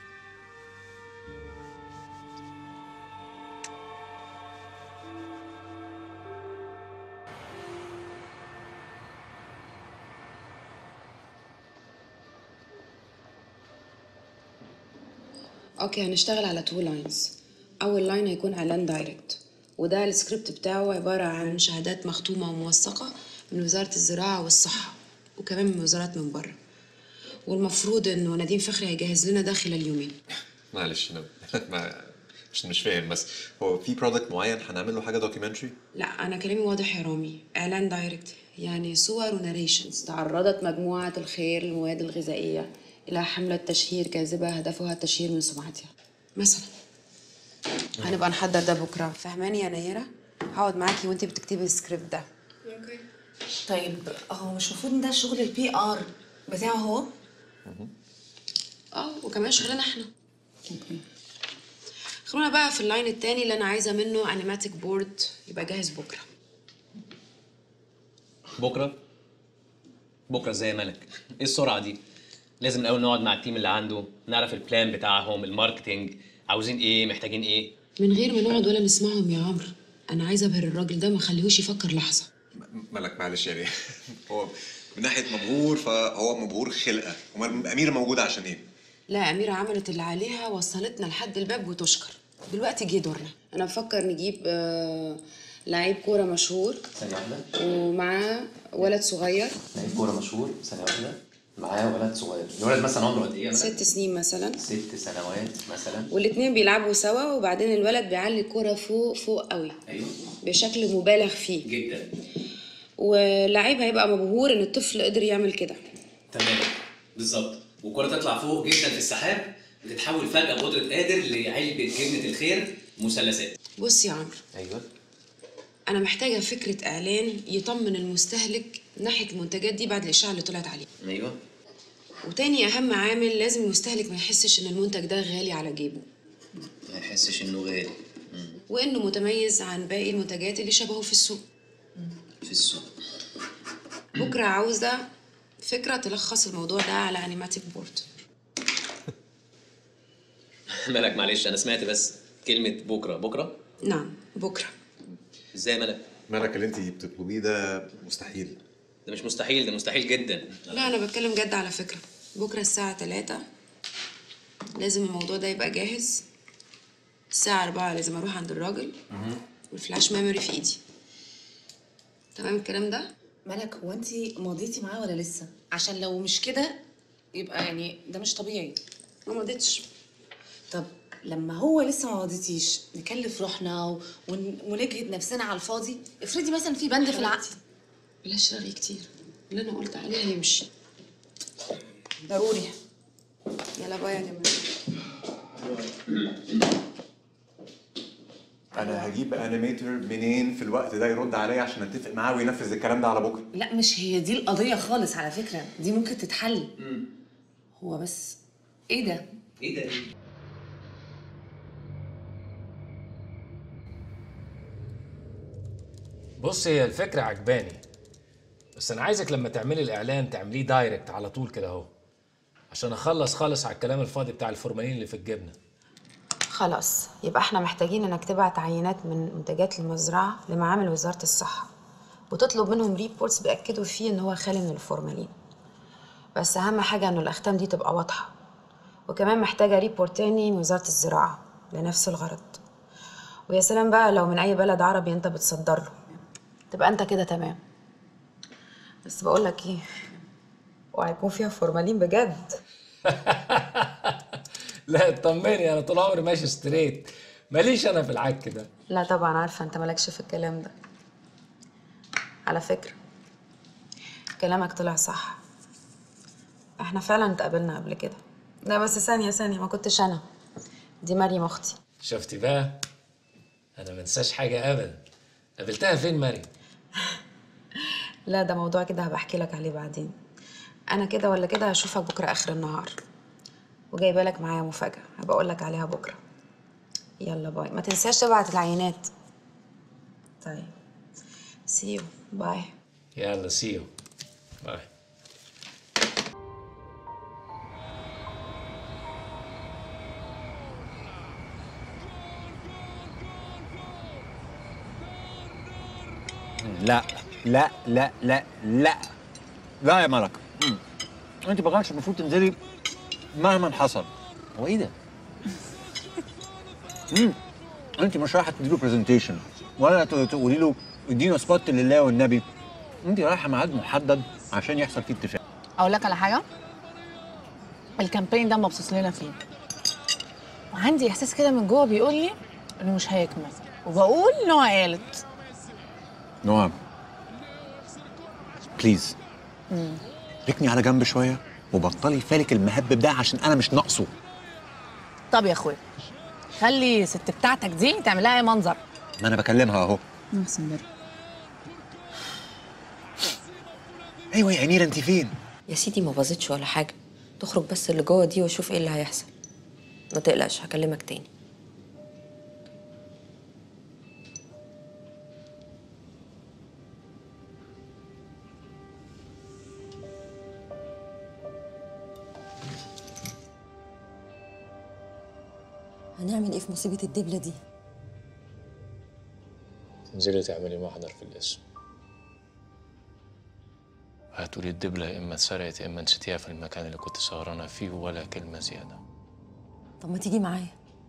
اوكي هنشتغل على تو لاينز اول لاين هيكون اعلان دايركت وده السكريبت بتاعه عبارة عن شهادات مختومة وموثقة من وزارة الزراعة والصحة وكمان من وزارات من بره والمفروض انه نديم فخري هيجهز لنا ده خلال يومين معلش انا ما مش مش فاهم بس هو في برودكت معين هنعمل له حاجه دوكيومنتري لا انا كلامي واضح يا رامي اعلان دايركت يعني صور وناريشنز تعرضت مجموعة الخير للمواد الغذائية إلى حملة تشهير كاذبة هدفها التشهير من سمعتها مثلا هنبقى نحضر ده بكرة فهماني يا نيرة هقعد معاكي وانتي بتكتبي السكريبت ده اوكي طيب هو مش المفروض ان ده شغل البي ار بتاعه هو اه وكمان شغلنا احنا خلونا بقى في اللاين التاني اللي انا عايزه منه انيماتيك بورد يبقى جاهز بكره بكره بكره ازاي يا ملك ايه السرعه دي لازم الاول نقعد مع التيم اللي عنده نعرف البلان بتاعهم الماركتينج عاوزين ايه محتاجين ايه من غير ما نقعد ولا نسمعهم يا عمرو انا عايزه ابهر الراجل ده ما اخليهوش يفكر لحظه ملك معلش يعني هو من ناحيه مبهور فهو مبهور خلقه امال اميره موجوده عشان ايه؟ لا أميرة عملت اللي عليها وصلتنا لحد الباب وتشكر دلوقتي جه دورنا أنا بفكر نجيب آه، لعيب كورة مشهور ثانيه واحده ومعاه ولد صغير لعيب كوره مشهور ثانيه واحده معاه ولد صغير الولد مثلا عمره قد ايه يا ملك؟ ست سنين مثلا ست سنوات مثلا والاتنين بيلعبوا سوا وبعدين الولد بيعلي الكورة فوق فوق قوي ايوه بشكل مبالغ فيه جدا واللعيب هيبقى مبهور إن الطفل قدر يعمل كده تمام بالظبط والكره تطلع فوق جدا في السحاب بتتحول فجاه بقدره قادر لعلبه جبنه الخير مثلثات بص يا عمرو ايوه أنا محتاجة فكرة إعلان يطمن المستهلك ناحية المنتجات دي بعد الإشاعة اللي طلعت عليه ايوه وتاني أهم عامل لازم المستهلك ما يحسش إن المنتج ده غالي على جيبه ما يحسش انه غالي وإنه متميز عن باقي المنتجات اللي شبهه في السوق في السوق بكرة عاوزة فكرة تلخص الموضوع ده على أنيماتيك بورد ملك معلش انا سمعت بس كلمه بكره بكره نعم بكرة ازاي يا ملك ملك اللي انت بتطلبيه ده مستحيل ده مش مستحيل ده مستحيل جدا لا أنا بتكلم جد على فكرة بكرة الساعة تلاتة لازم الموضوع ده يبقى جاهز الساعة أربعة لازم أروح عند الراجل والفلاش ميموري في إيدي تمام الكلام ده؟ ملك هو انت مضيتي معاه ولا لسه عشان لو مش كده يبقى يعني ده مش طبيعي ما مضيتش طب لما هو لسه ما مضيتيش نكلف روحنا و... ون... ونجهد نفسنا على الفاضي افرضي مثلا في بند في العقد بلاش رغي كتير اللي أنا قلت عليه هيمشي ضروري يلا باي يا جماعة انا هجيب انيميتر منين في الوقت ده يرد عليا عشان اتفق معاه وينفذ الكلام ده على بكره لا مش هي دي القضية خالص على فكرة دي ممكن تتحل هو بس ايه ده؟ ايه ده بص هي الفكرة عجباني بس أنا عايزك لما تعملي الإعلان تعمليه دايركت على طول كده أهو عشان أخلص خالص على الكلام الفاضي بتاع الفورمالين اللي في الجبنة خلاص يبقى احنا محتاجين انك تبعت عينات من منتجات المزرعة لمعامل وزارة الصحة وتطلب منهم ريبورتس بيأكدوا فيه ان هو خالي من الفورمالين بس اهم حاجة انه الاختام دي تبقى واضحة وكمان محتاجة ريبورت تاني من وزارة الزراعة لنفس الغرض ويا سلام بقى لو من اي بلد عربي انت بتصدر له تبقى انت كده تمام بس بقول لك ايه وهيكون فيها فورمالين بجد لا اطمني أنا طول عمري ماشي ستريت ماليش أنا في العك ده لا طبعا عارفة انت مالكش في الكلام ده على فكرة كلامك طلع صح احنا فعلا اتقابلنا قبل كده لا بس ثانية ثانية ما كنتش انا دي مريم اختي شفتي بقى أنا منساش حاجة أبدا قابلتها فين مريم؟ لا ده موضوع كده هبحكي لك عليه بعدين انا كده ولا كده هشوفك بكرة اخر النهار وجايبه لك معايا مفاجأة هبقى اقول لك عليها بكرة يلا باي ما تنساش تبعت العينات طيب سي يو باي يلا سيو باي لا لا لا لا لا لا يا ملك مم. انت ما كانش المفروض تنزلي مهما حصل هو ايه ده؟ امم انت مش رايحه تديله برزنتيشن ولا ت- تقولي له ادينا سبوت لله والنبي انت رايحه ميعاد محدد عشان يحصل فيه اتفاق اقول لك على حاجه الكامبين ده مبسوط لنا فيه وعندي احساس كده من جوه بيقول لي انه مش هيكمل وبقول ان هو قالت نعم بليز ركني على جنب شويه وبطلي فالك المهبب ده عشان انا مش ناقصه طب يا اخويا خلي الست بتاعتك دي تعمل لها اي منظر ما انا بكلمها اهو محسن برضه ايوه يا اميره انت فين يا سيدي ما باظتش ولا حاجه تخرج بس اللي جوه دي واشوف ايه اللي هيحصل ما تقلقش هكلمك تاني هنعمل ايه في مصيبه الدبله دي تنزلي تعملي محضر في الاسم هتقولي الدبلة يا إما اتسرقت يا إما نسيتيها في المكان اللي كنت سهرانة فيه ولا كلمة زيادة طب ما تيجي معايا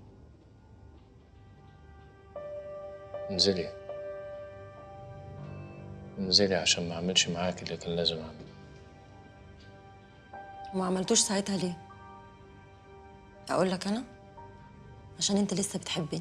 انزلي انزلي عشان ما أعملش معاك اللي كان لازم أعمله وما عملتوش ساعتها ليه اقول لك انا عشان انت لسه بتحبني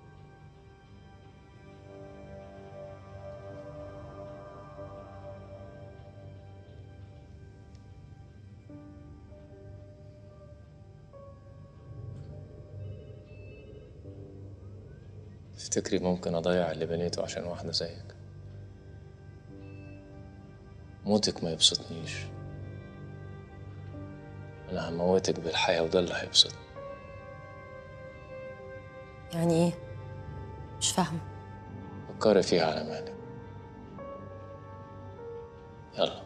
تفتكري ممكن أضيع اللي بنيته عشان واحدة زيك موتك ما يبسطنيش أنا هموتك بالحياة وده اللي هيبسطني يعني ايه مش فاهمه فكري فيها على مهلك يلا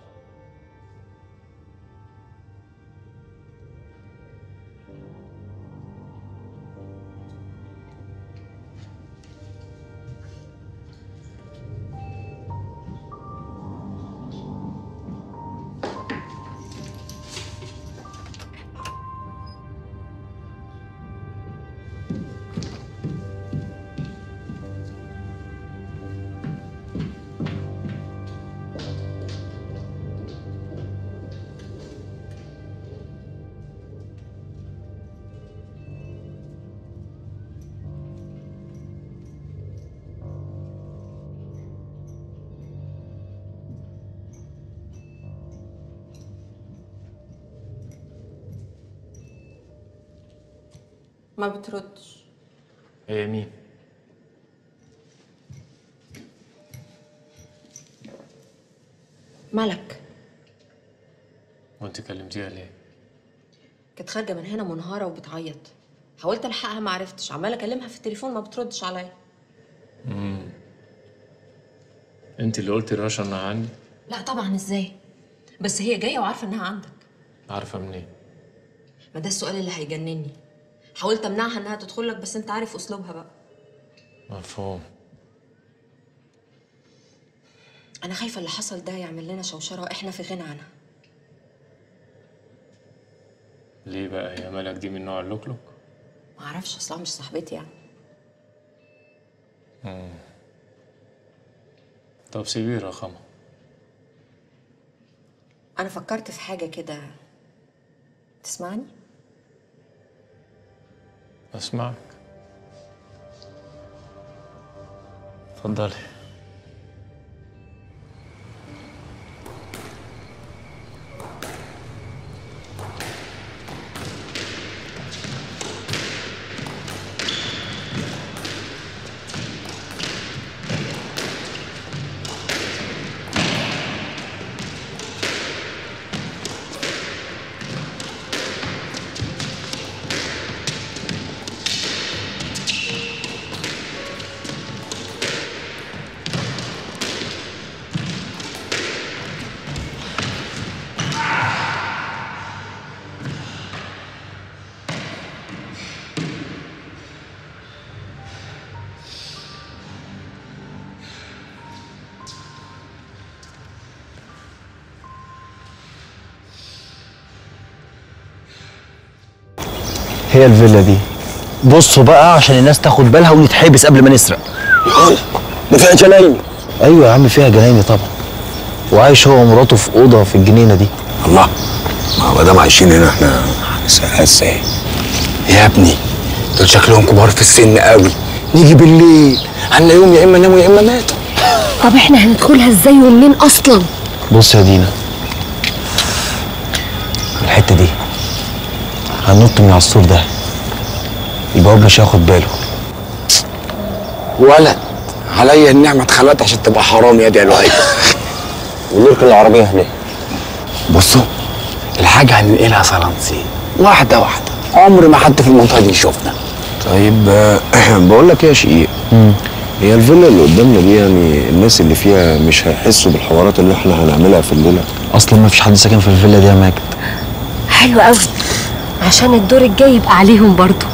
ما بتردش هي مين؟ ملك وأنت كلمتيها ليه؟ كانت خارجه من هنا منهاره وبتعيط حاولت الحقها ما عرفتش عماله اكلمها في التليفون ما بتردش عليا مم. أنت اللي قلتي لرشا إنها عندي؟ لا طبعا ازاي بس هي جايه وعارفه انها عندك عارفة منين؟ ما ده السؤال اللي هيجنني حاولت امنعها انها تدخل لك بس انت عارف اسلوبها بقى مفهوم انا خايفه اللي حصل ده يعمل لنا شوشره واحنا في غنى عنها ليه بقى هي مالك دي من نوع اللوكلوك؟ ما اعرفش اصلا مش صاحبتي يعني مم. طب سيبيه رقمها انا فكرت في حاجه كده تسمعني أسمعك اتفضلي هي الفيلا دي بصوا بقى عشان الناس تاخد بالها ونتحبس قبل ما نسرق ده فيها جناين ايوه يا عم فيها جناين طبعا وعايش هو ومراته في اوضه في الجنينه دي الله ما دام عايشين هنا احنا هنسرقها ازاي؟ يا ابني دول شكلهم كبار في السن قوي نيجي بالليل هنلاقيهم يا اما ناموا يا اما ماتوا طب احنا هندخلها ازاي ومنين اصلا بص يا دينا الحته دي هننط من على السور ده البواب مش هياخد باله ولد عليا النعمه اتخلقت عشان تبقى حرام يا دي الوهي ونركن العربيه هناك بصوا الحاجة هننقلها صلانسي واحدة واحدة عمر ما حد في المنطقة دي يشوفنا طيب آه، بقول لك ايه يا شقيق هي الفيلا اللي قدامنا دي يعني الناس اللي فيها مش هيحسوا بالحوارات اللي احنا هنعملها في الليله اصلا ما فيش حد ساكن في الفيلا دي يا ماجد حلو قوي عشان الدور الجاي يبقى عليهم برضو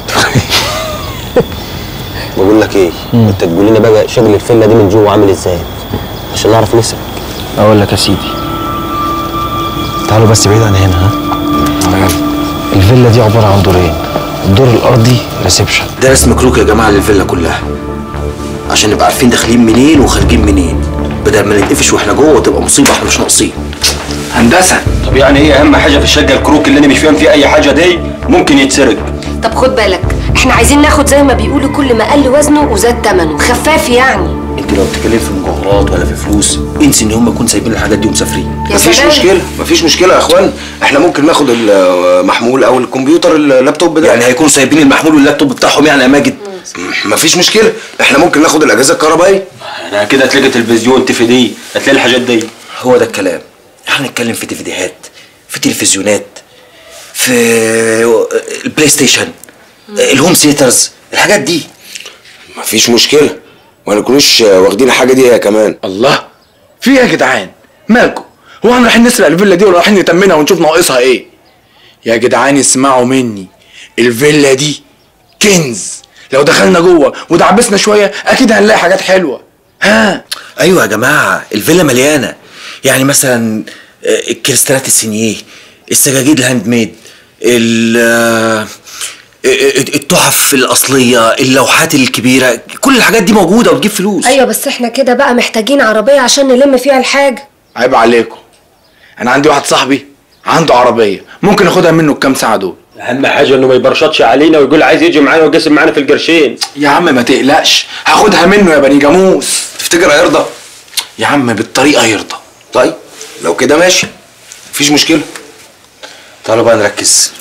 بقول لك ايه انت تقول لنا بقى شغل الفيلا دي من جوه عامل ازاي عشان نعرف نسرق اقول لك يا سيدي تعالوا بس بعيد عن هنا ها الفيلا دي عباره عن دورين الدور الارضي ريسبشن ده اسم كروك يا جماعة للفيلا كلها عشان نبقى عارفين داخلين منين وخارجين منين بدل ما نتقفش واحنا جوه وتبقى مصيبة احنا مش ناقصين هندسة طب يعني ايه اهم حاجه في الشقه الكروك اللي انا مش فاهم فيه اي حاجه دي ممكن يتسرق طب خد بالك احنا عايزين ناخد زي ما بيقولوا كل ما قل وزنه وزاد ثمنه خفاف يعني انت لو بتتكلمي في مجوهرات ولا في فلوس انسي ان هم يكونوا سايبين الحاجات دي ومسافرين يا مفيش سلام. مشكله مفيش مشكله يا اخوان احنا ممكن ناخد المحمول او الكمبيوتر اللابتوب ده يعني هيكونوا سايبين المحمول واللابتوب بتاعهم يعني يا ماجد مفيش مشكله احنا ممكن ناخد الاجهزه الكهربائيه انا كده هتلاقي تلفزيون تي في دي هتلاقي الحاجات دي هو ده الكلام احنا نتكلم في ديفيديهات في تلفزيونات في البلاي ستيشن الهوم سيترز الحاجات دي مفيش مشكله ما نكونوش واخدين الحاجه دي هي كمان الله في ايه يا جدعان مالكم هو احنا رايحين نسرق الفيلا دي ولا رايحين نتمنها ونشوف ناقصها ايه يا جدعان اسمعوا مني الفيلا دي كنز لو دخلنا جوه ودعبسنا شويه اكيد هنلاقي حاجات حلوه ها ايوه يا جماعه الفيلا مليانه يعني مثلا آه، الكريستالات السينيه السجاجيد الهاند ميد ال- آه، التحف الاصليه اللوحات الكبيره كل الحاجات دي موجوده وتجيب فلوس ايوه بس احنا كده بقى محتاجين عربيه عشان نلم فيها الحاجه عيب عليكم انا عندي واحد صاحبي عنده عربيه ممكن اخدها منه الكام ساعه دول اهم حاجه انه ما يبرشطش علينا ويقول عايز يجي معانا ويقسم معانا في القرشين يا عم ما تقلقش هاخدها منه يا بني جاموس تفتكر هيرضى يا عم بالطريقه يرضى طيب لو كده ماشي مفيش مشكله تعالوا بقى نركز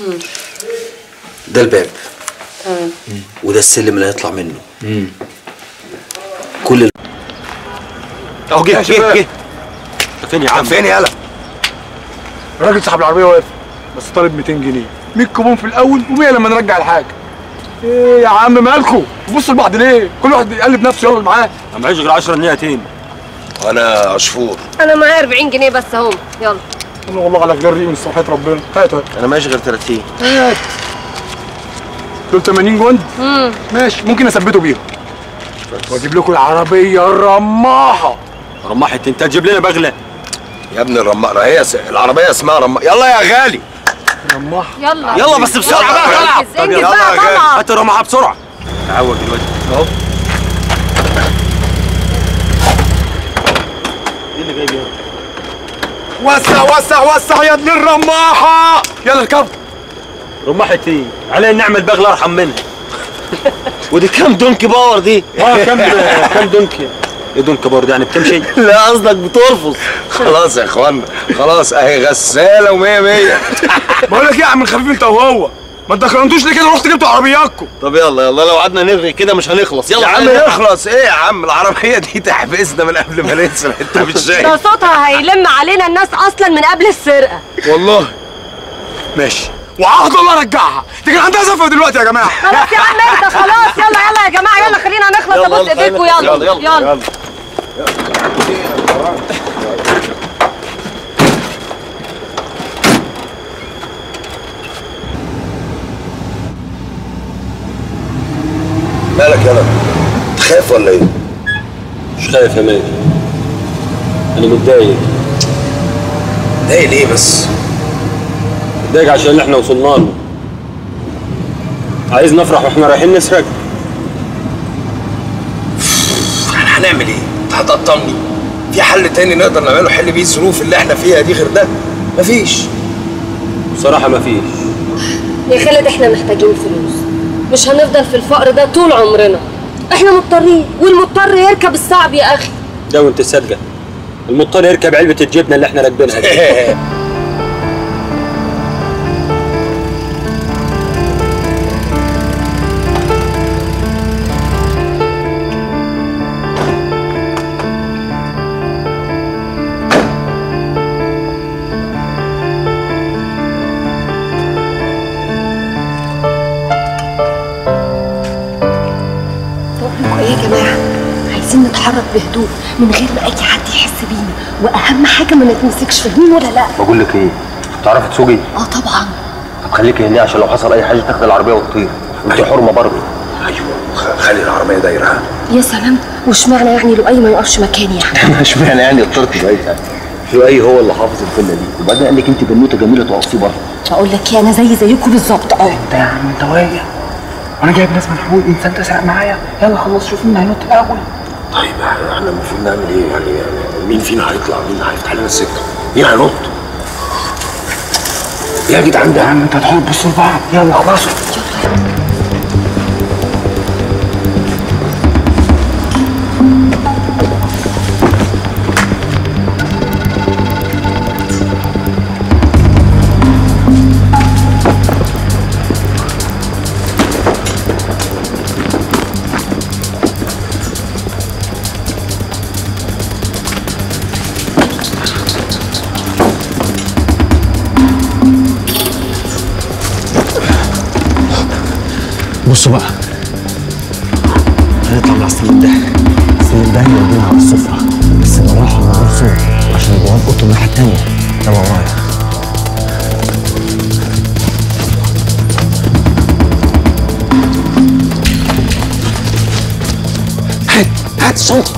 ده الباب تمام وده السلم اللي هيطلع منه كل ال... اهو جه جه جه فين يا عم فين يالا الراجل صاحب العربيه واقف بس طالب 200 جنيه 100 كوبون في الاول و100 لما نرجع الحاجه ايه يا عم مالكم بصوا لبعض ليه كل واحد يقلب نفسه يلا معاه ما معيش غير 10 جنيهاتين وانا عصفور انا معايا 40 جنيه بس اهو يلا والله والله على غير ريق من صحية ربنا هات هات انا معيش غير 30 هات دول 80 جند امم ماشي ممكن اثبته بيهم واجيب لكم العربيه الرماحه رماحة انت تجيب لنا بغله يا ابن الرماقه هي س- العربيه اسمها رماقه يلا يا غالي رماحه يلا يلا بس بسرعه بقى طلع انجز انجز بقى يا غالي. طلع هات الرماحه بسرعه تعوج دلوقتي اهو ايه اللي جايب هنا وسع وسع وسع يا ابن الرماحه يلا اركب رماحة ايه؟ علينا نعمل بغله ارحم منها ودي كام دونكي باور دي؟ اه كام كام دونكي؟ ايه دونكي باور دي يعني بتمشي؟ لا قصدك بترفض خلاص يا اخوانا خلاص اهي غساله ومية مية بقول لك ايه يا عم الخفيف انت وهو ما تدخلنتوش ليه كده رحت جبتوا عربياتكم طب يلا يلا لو قعدنا نرغي كده مش هنخلص يلا يا عم اخلص ايه يا عم العربيه دي تحبسنا من قبل ما نسرق انت مش ده شايف صوتها هيلم علينا الناس اصلا من قبل السرقه والله ماشي وعهد الله رجعها دي كان عندها زفه دلوقتي يا جماعه خلاص يا عم انت خلاص يلا يلا يا جماعه يلا خلينا نخلص ابوس ايديكم يلا يلا مالك يلا تخاف ولا ايه مش خايف يا ماجد انا متضايق متضايق ليه بس متضايق عشان اللي احنا وصلنا له عايز نفرح واحنا رايحين نسرق هنعمل ايه انت هتقطمني في حل تاني نقدر نعمله حل بيه الظروف اللي احنا فيها دي غير ده مفيش بصراحه مفيش يا خالد احنا محتاجين فلوس مش هنفضل في الفقر ده طول عمرنا احنا مضطرين والمضطر يركب الصعب يا اخي ده وانت صادقه المضطر يركب علبه الجبنه اللي احنا راكبينها دي نتحرك بهدوء من غير ما اي حد يحس بينا واهم حاجه ما نتمسكش فاهمين ولا لا بقول لك ايه تعرفي تسوقي اه طبعا طب خليكي هنا عشان لو حصل اي حاجه تاخدي العربيه وتطير انت حرمه برضه ايوه خلي العربيه دايره ها يا سلام واشمعنى يعني لؤي ما يقفش مكاني يعني اشمعنى يعني اخترت لؤي لؤي هو اللي حافظ الفيلا دي وبعدين قال لك انت بنوته جميله تقفي بره بقول لك ايه انا زي زيكم بالظبط اه انت يا عم انت واجع وانا جايب ناس من حقوق انت انت سرق معايا يلا خلص شوف مين هينط الاول طيب احنا احنا المفروض نعمل ايه يعني يعني مين فينا هيطلع مين هيفتح لنا السكه مين هينط يا جدعان ده يا عم انت هتحاول تبصوا لبعض يلا خلصوا بصوا بقى هنطلع من السلم ده السلم ده يودينا على السفرة بس بالراحة من غير صوت عشان البواب اوضته الناحية التانية يلا ورايا هات هات الشنطة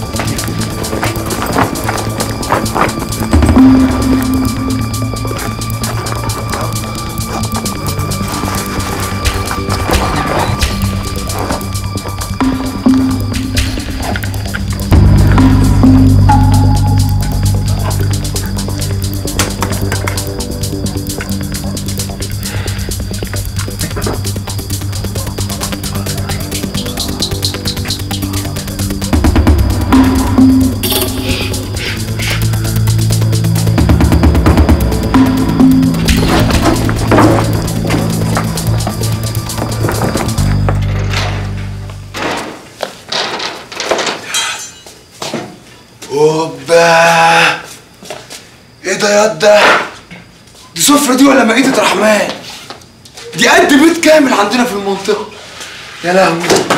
اوبا ايه ده يا ده دي سفرة دي ولا مائدة رحمن دي قد بيت كامل عندنا في المنطقة يا لهوي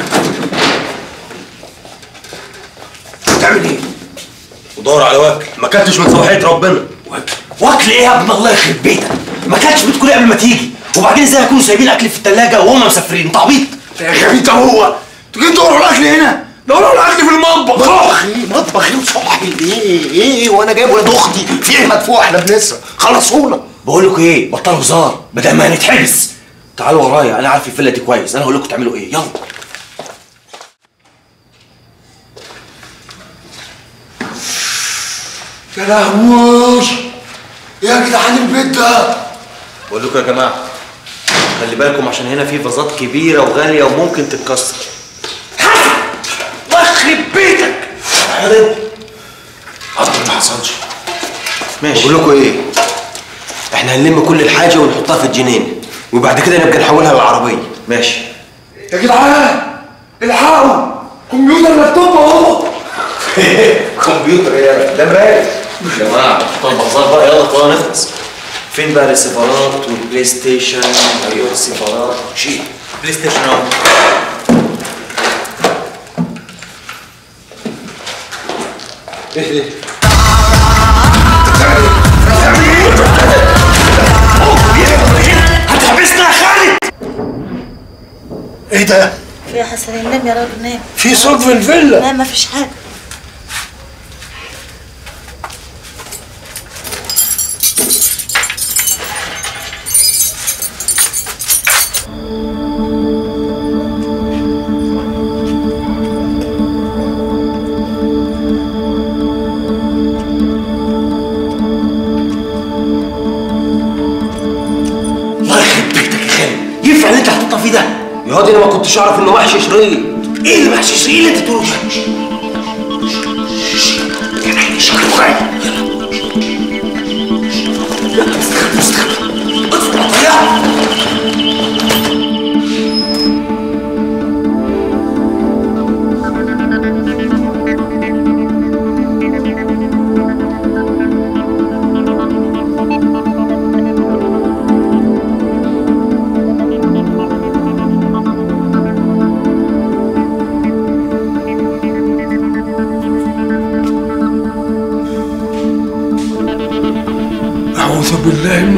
بتعمل ايه؟ ودور على واكل ما كلتش من صباحية ربنا واكل ايه يا ابن الله يخرب بيتك ما كلتش بتقول قبل ما تيجي وبعدين ازاي هيكونوا سايبين اكل في الثلاجه وهم مسافرين انت عبيط يا غبي انت هو انتوا جايين تدوروا على الاكل هنا دوروا على الاكل في المطبخ مطبخ ايه مطبخ ايه وصحي ايه ايه وانا جايب ولاد اختي في ايه مدفوع احنا بنسرق خلصونا بقول لكم ايه بطلوا هزار بدل ما هنتحبس تعالوا ورايا انا عارف الفيلا دي كويس انا هقول لكم تعملوا ايه يلا يا لهوي يا جدعان البيت ده بقول لكم يا جماعه خلي بالكم عشان هنا في فازات كبيره وغاليه وممكن تتكسر الله يخرب بيتك اصلا ما حصلش ماشي بقول لكم ايه احنا هنلم كل الحاجه ونحطها في الجنين وبعد كده نبقى نحولها للعربيه ماشي يا جدعان الحقوا كمبيوتر لابتوب اهو كمبيوتر يا ده مرايه يا جماعه طب بهزار بقى يلا خلاص نخلص فين بقى الريسيفرات والبلاي ستيشن ايوه الريسيفرات شيل بلاي ستيشن اهو ايه ده؟ هتحبسنا يا خالد ايه ده؟ في يا حسن نام يا راجل نام في صوت في الفيلا لا ما فيش حاجه الله يخرب بيتك يا خالد ينفع اللي انت هتحطها فيه ده يا واد انا ما كنتش اعرف انه محشي شريط ايه اللي محشي شريط اللي انت بتقوله ده كان عيني شكله غايب يلا يلا استخبى استخبى ادخل على الطياره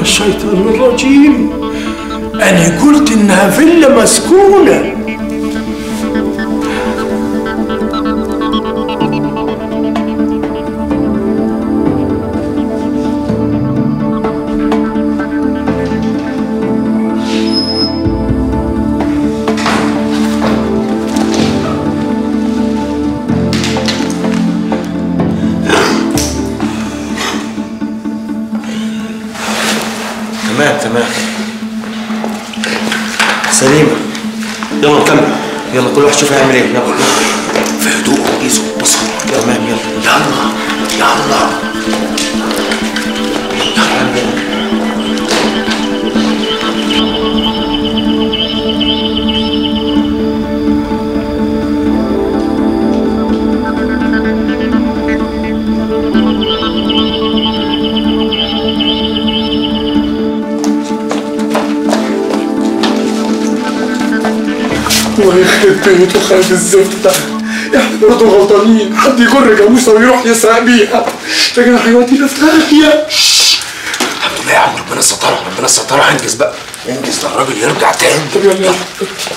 الشيطان الرجيم أنا قلت إنها فيلا مسكونة تمام تمام سليمة يلا نكمل يلا كل واحد شوف هيعمل ايه يلا في هدوء وركيز وبصر تمام يلا يلا يلا ويخرب بيته خالد الزفت ده احنا برضه غلطانين حد يجر جاموسه ويروح يسرق بيها ده كده هيودينا في تركيا الحمد لله يا عم ربنا سترها ربنا سترها انجز بقى انجز ده الراجل يرجع تاني طب يلا يلا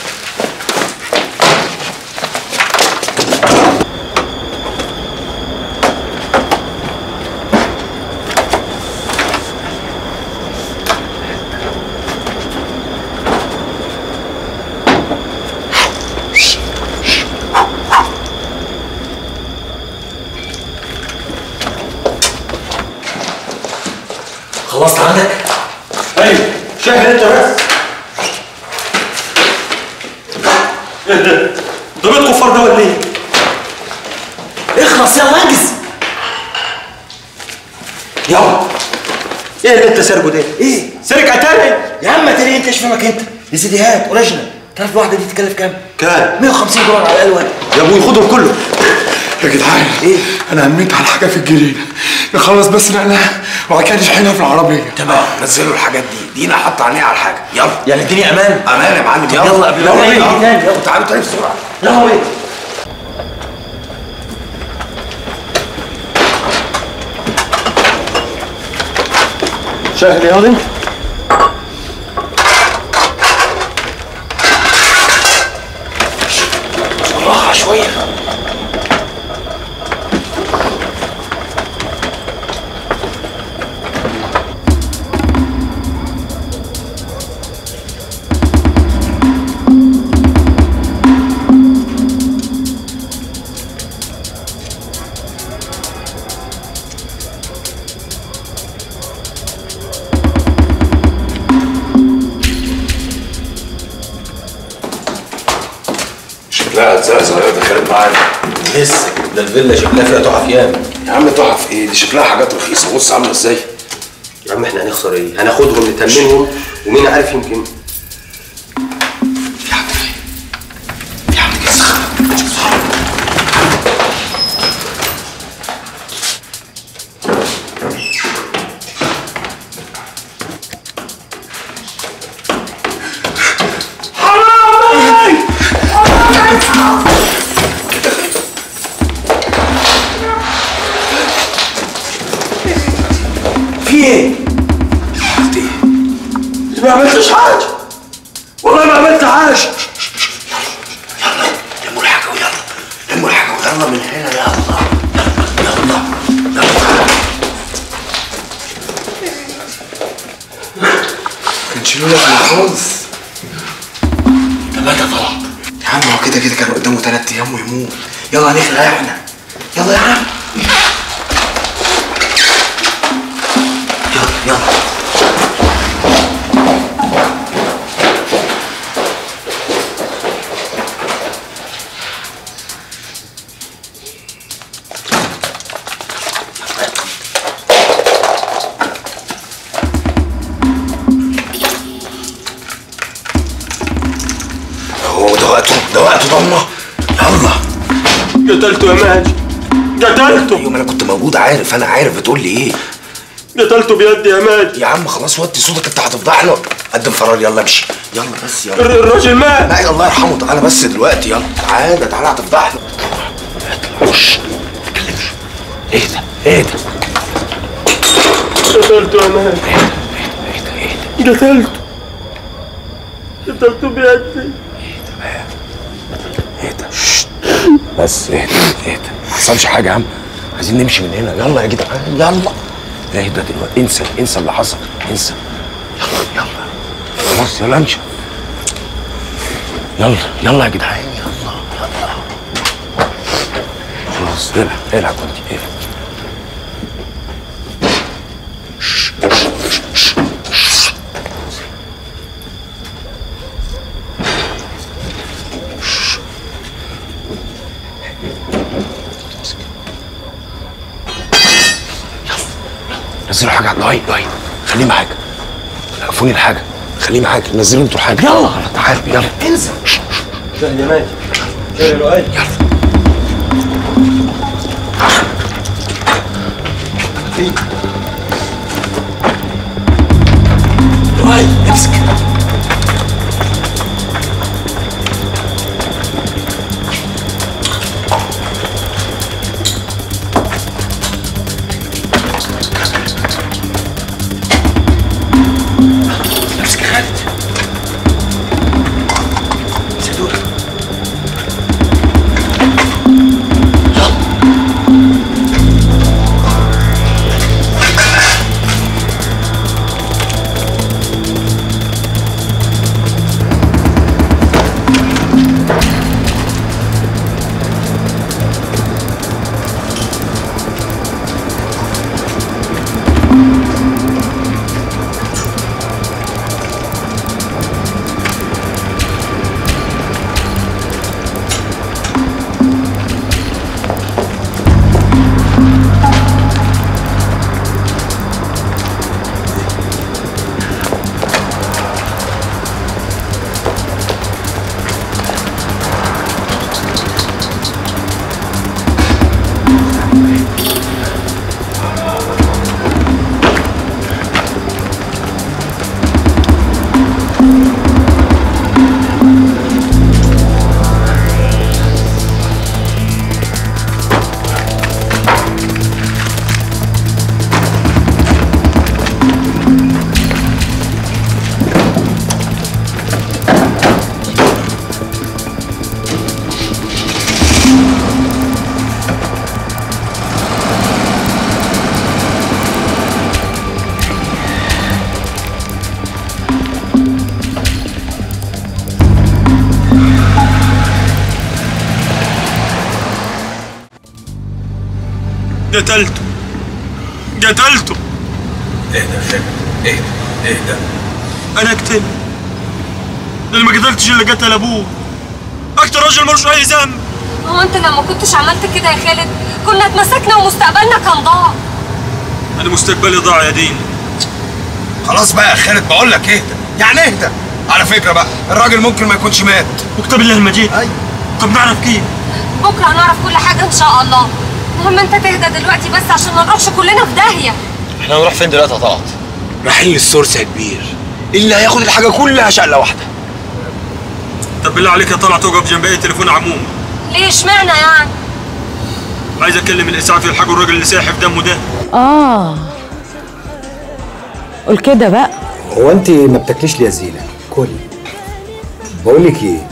خلصت عندك؟ ايوه شاهد انت بس ايه ده؟ ده بيت كفار ده ولا ايه؟ اخلص يلا انجز يلا ايه اللي انت سارقه ده؟ ايه؟ سرقة تاني يا عم تاني انت ايش فاهمك انت دي سيديهات اوريجينال تعرف الواحده دي تتكلف كام؟ كام؟ 150 دولار على الاقل واحد يا ابوي خدهم كله يا جدعان ايه انا هميت على حاجه في الجنينه نخلص بس نقلها وبعد كده نشحنها في العربيه تمام نزلوا الحاجات دي دينا حط عينيها على الحاجه يلا يعني الدنيا امان امان يا معلم طب يلا يلا قبل ما يلا نيجي يلا تاني. يلا تعالوا تعالوا بسرعه يلا بينا شاهد يا انت بالراحه شويه شكلها هتزقزق لو دخلت معانا لسه ده الفيلا شكلها فيها تحف ياما يا عم تحف ايه دي شكلها حاجات رخيصه بص عامله ازاي يا عم احنا هنخسر ايه؟ هناخدهم نتمنهم ومين عارف يمكن في ايه؟ ما عملتش حاجه والله ما عملت حاجه لموا الحاجه ويلا لموا الحاجه ويلا من هنا يلا يلا يلا نشيلوا لك خالص ثلاثة طلعت يا عم هو كده كده كان قدامه ثلاث ايام ويموت يلا نخلع احنا يلا يا عم يلا يلا هو ده وقته ده وقته ضمه يلا قتلته يا ماجد قتلته يوم انا كنت موجود عارف انا عارف بتقول لي ايه قتلته بيدي يا ماجد يا عم خلاص وطي صوتك انت هتفضح له قدم فرار يلا امشي يلا بس يلا الر- الراجل مات لا الله يرحمه تعالى بس دلوقتي يلا تعالى تعالى هتفضح له وش ما تتكلمش ايه ده ايه ده قتلته يا ماجد قتلته قتلته بيدي بس اهدى اهدى ما حصلش حاجه يا عم عايزين نمشي من هنا يلا يا جدعان يلا اهدى دلوقتي انسى انسى اللي حصل انسى يلا يلا خلاص يلا امشي يلا يلا يا جدعان يلا يلا خلاص العب العب وانت العب نزلوا حاجه على لؤي لؤي خليه معاك وقفوني الحاجه خليه معاك نزلوا انتوا حاجه يلا تعالوا يلا انزل شاهد يا ماجد شاهد يا لؤي لؤي امسك امسك يا خالد سيدوها قتلته قتلته اهدى يا خالد اهدى اهدى انا اقتل انا ما قتلتش اللي قتل ابوه اكتر راجل ملوش اي ذنب هو انت لما كنتش عملت كده يا خالد كنا اتمسكنا ومستقبلنا كان ضاع انا مستقبلي ضاع يا دين خلاص بقى يا خالد بقول لك اهدى يعني اهدى على فكره بقى الراجل ممكن ما يكونش مات وكتاب الله المجيد ايوه طب نعرف كيف بكره هنعرف كل حاجه ان شاء الله المهم انت تهدى دلوقتي بس عشان ما نروحش كلنا في داهيه احنا هنروح فين دلوقتي يا طلعت رايحين للسورس يا كبير اللي هياخد الحاجه كلها شقله واحده طب بالله عليك يا طلعت توقف جنب اي تليفون عموم ليه اشمعنى يعني عايز اكلم الاسعاف يلحقوا الراجل اللي ساحب دمه ده اه قول كده بقى هو انت ما بتاكليش لي يا زينه كلي بقول لك ايه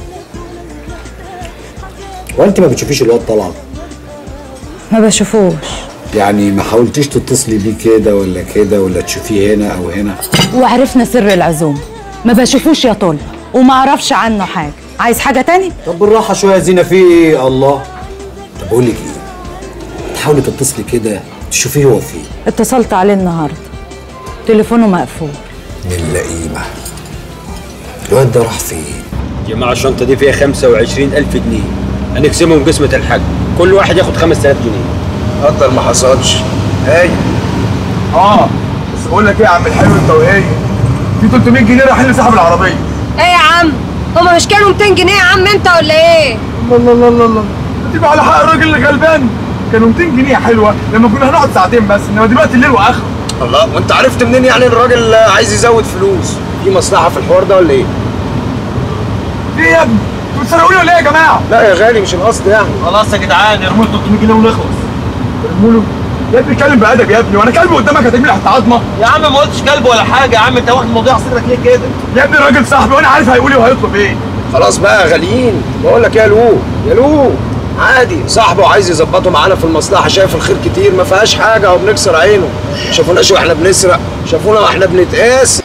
هو انت ما بتشوفيش الواد طلعت ما بشوفوش يعني ما حاولتيش تتصلي بيه كده ولا كده ولا تشوفيه هنا او هنا وعرفنا سر العزوم ما بشوفوش يا طول وما اعرفش عنه حاجه عايز حاجه تاني طب بالراحه شويه يا زينه في ايه الله طب بقول لك ايه تحاولي تتصلي كده تشوفيه هو فين اتصلت عليه النهارده تليفونه مقفول من لئيمه الواد ده راح فين جماعة الشنطة دي فيها 25000 جنيه هنقسمهم قسمة الحج كل واحد ياخد 5000 جنيه قدر ما حصلش هاي اه بس بقول لك ايه يا عم الحلو انت وهي في 300 جنيه رايحين لصاحب العربيه ايه يا عم هما مش كانوا 200 جنيه يا عم انت ولا ايه الله الله الله الله تبقى على حق الراجل اللي غلبان كانوا 200 جنيه حلوه لما كنا هنقعد ساعتين بس انما دلوقتي الليل واخره الله وانت عرفت منين يعني الراجل عايز يزود فلوس في مصلحه في الحوار ده ولا ايه ايه يا ابني انتوا بتسرقوني ولا ايه يا جماعه لا يا غالي مش القصد يعني خلاص يا جدعان ارموا له 300 جنيه ونخلص ارموا له يا ابني اتكلم بادب يا ابني وانا كلب قدامك هتجيب لي حته عظمه يا عم ما قلتش كلب ولا حاجه يا عم انت واخد الموضوع على صدرك ليه كده يا ابني الراجل صاحبي وانا عارف هيقول ايه وهيطلب ايه خلاص بقى غاليين بقول لك يا لو يا لو عادي صاحبه عايز يظبطه معانا في المصلحه شايف الخير كتير ما فيهاش حاجه وبنكسر عينه شافوناش واحنا بنسرق شافونا واحنا بنتقاس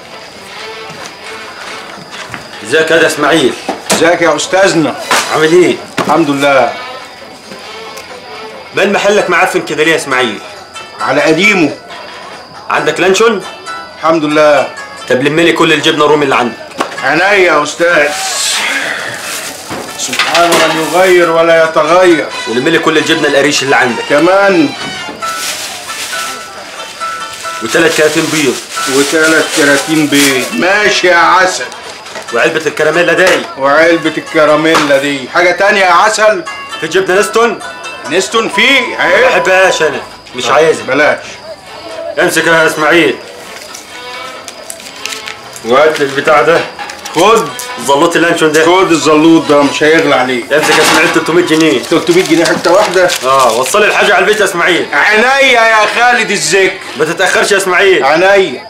ازيك يا اسماعيل ازيك يا استاذنا عامل ايه الحمد لله مال محلك معفن كده ليه يا اسماعيل على قديمه عندك لانشون الحمد لله طب لم لي كل الجبنه الرومي اللي عندك عينيا يا استاذ سبحان من يغير ولا يتغير ولم لي كل الجبنه القريش اللي عندك كمان وثلاث كراتين بيض وثلاث كراتين بيض ماشي يا عسل وعلبه الكراميلا داي وعلبة الكراميلا دي حاجة تانية يا عسل في جبنه نستون نستون فيه ما اهي بحبهاش انا مش عايزها بلاش امسك يا اسماعيل وهات لي البتاع ده خد زلوط اللانشون ده خد الزلوط ده مش هيغلى عليك امسك يا اسماعيل 300 جنيه 300 جنيه حتة واحدة اه وصل لي الحاجه على البيت يا اسماعيل عينيا يا خالد الذكر ما تتاخرش يا اسماعيل عينيا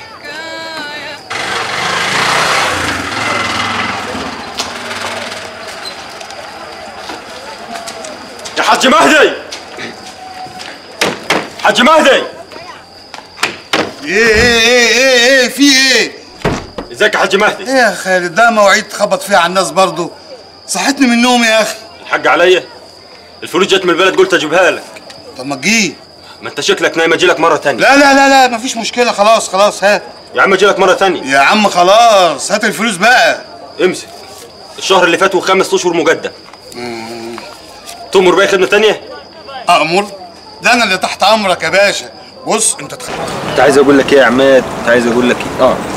يا حاج مهدي حاج مهدي ايه ايه ايه ايه ايه في ايه؟ ازيك يا حاج مهدي ايه يا خالد ده مواعيد تخبط فيها على الناس برضه صحتني من النوم يا اخي الحاج عليا الفلوس جت من البلد قلت اجيبها لك طب ما تجي ما انت شكلك نايم اجي لك مره ثانيه لا لا لا لا مفيش مشكله خلاص خلاص هات يا عم اجي لك مره ثانيه يا عم خلاص هات الفلوس بقى امسك الشهر اللي فات وخمس اشهر مجدد تؤمر باي خدمه ثانيه امر ده انا اللي تحت امرك يا باشا بص انت تخ... كنت عايز اقول لك ايه يا عماد كنت عايز اقول لك ايه اه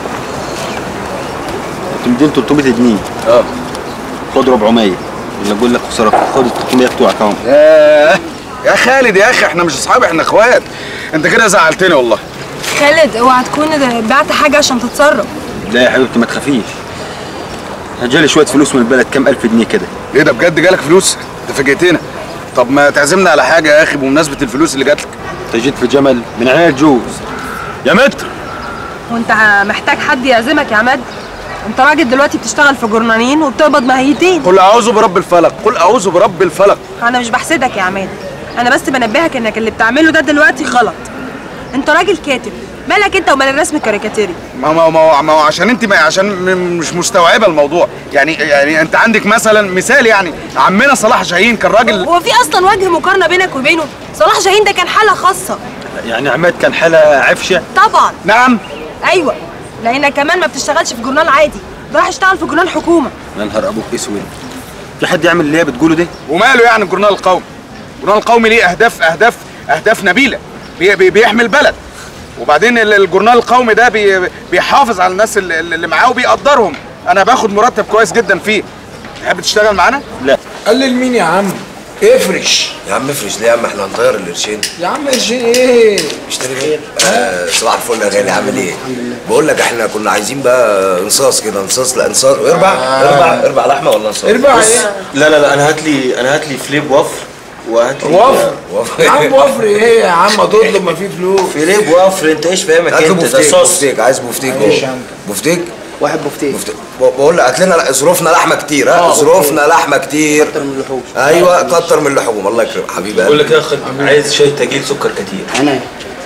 كنت مدين 300 جنيه اه خد 400 ولا اقول لك خساره خد ال 300 بتوعك اهو ياه يا خالد يا اخي احنا مش اصحاب احنا اخوات انت كده زعلتني والله خالد اوعى تكون بعت حاجه عشان تتصرف لا يا حبيبتي ما تخافيش هجالي شويه فلوس من البلد كام الف جنيه كده ايه ده بجد جالك فلوس انت فاجئتنا طب ما تعزمنا على حاجه يا اخي بمناسبه الفلوس اللي جاتلك انت جيت في جمل من عيال الجوز يا متر وانت محتاج حد يعزمك يا عماد انت راجل دلوقتي بتشتغل في جرنانين وبتقبض مهيتين قل اعوذ برب الفلق قل اعوذ برب الفلق انا مش بحسدك يا عماد انا بس بنبهك انك اللي بتعمله ده دلوقتي غلط انت راجل كاتب مالك انت ومال الرسم الكاريكاتيري ما ما ما ما هو عشان انت ما عشان م- مش مستوعبه الموضوع يعني يعني انت عندك مثلا مثال يعني عمنا صلاح جاهين كان راجل هو في اصلا وجه مقارنه بينك وبينه صلاح جاهين ده كان حاله خاصه يعني عماد كان حاله عفشه طبعا نعم ايوه لانك كمان ما بتشتغلش في جورنال عادي ده راح يشتغل في جورنال حكومه يا نهار ابوك اسود في حد يعمل اللي هي بتقوله ده وماله يعني الجورنال القومي الجورنال القومي ليه اهداف اهداف اهداف نبيله بي بي بيحمي البلد وبعدين ال- الجورنال القومي ده بي بيحافظ على الناس اللي, اللي معاه وبيقدرهم انا باخد مرتب كويس جدا فيه تحب تشتغل معانا لا قلل مين يا عم افرش يا عم افرش ليه يا عم احنا هنطير القرشين يا عم قرشين ايه اشتري مين؟ آه صباح الفل يا غالي عامل ايه؟ بقول لك احنا كنا عايزين بقى انصاص كده انصاص لا انصاص اربع اربع اربع لحمه ولا انصاص؟ اربع بص، ايه؟ لا لا لا انا هات لي انا هات لي فليب وفر وهات لي وفر يا عم وفر ايه يا عم تطلب ما فيه فلوس فليب وفر انت ايش فاهمك هات له انت ده بفتيك صوص بفتيك عايز بفتيك ماشي اهو يا عم. بفتيك واحد بفتيك بفتيك ب- بقول لك هات لنا لا، ظروفنا لحمه كتير ها آه، ظروفنا لحمه كتير كتر من اللحوم ايوه كتر من اللحوم الله يكرمك حبيبي بقول لك يا اخي عايز شاي تقيل سكر كتير انا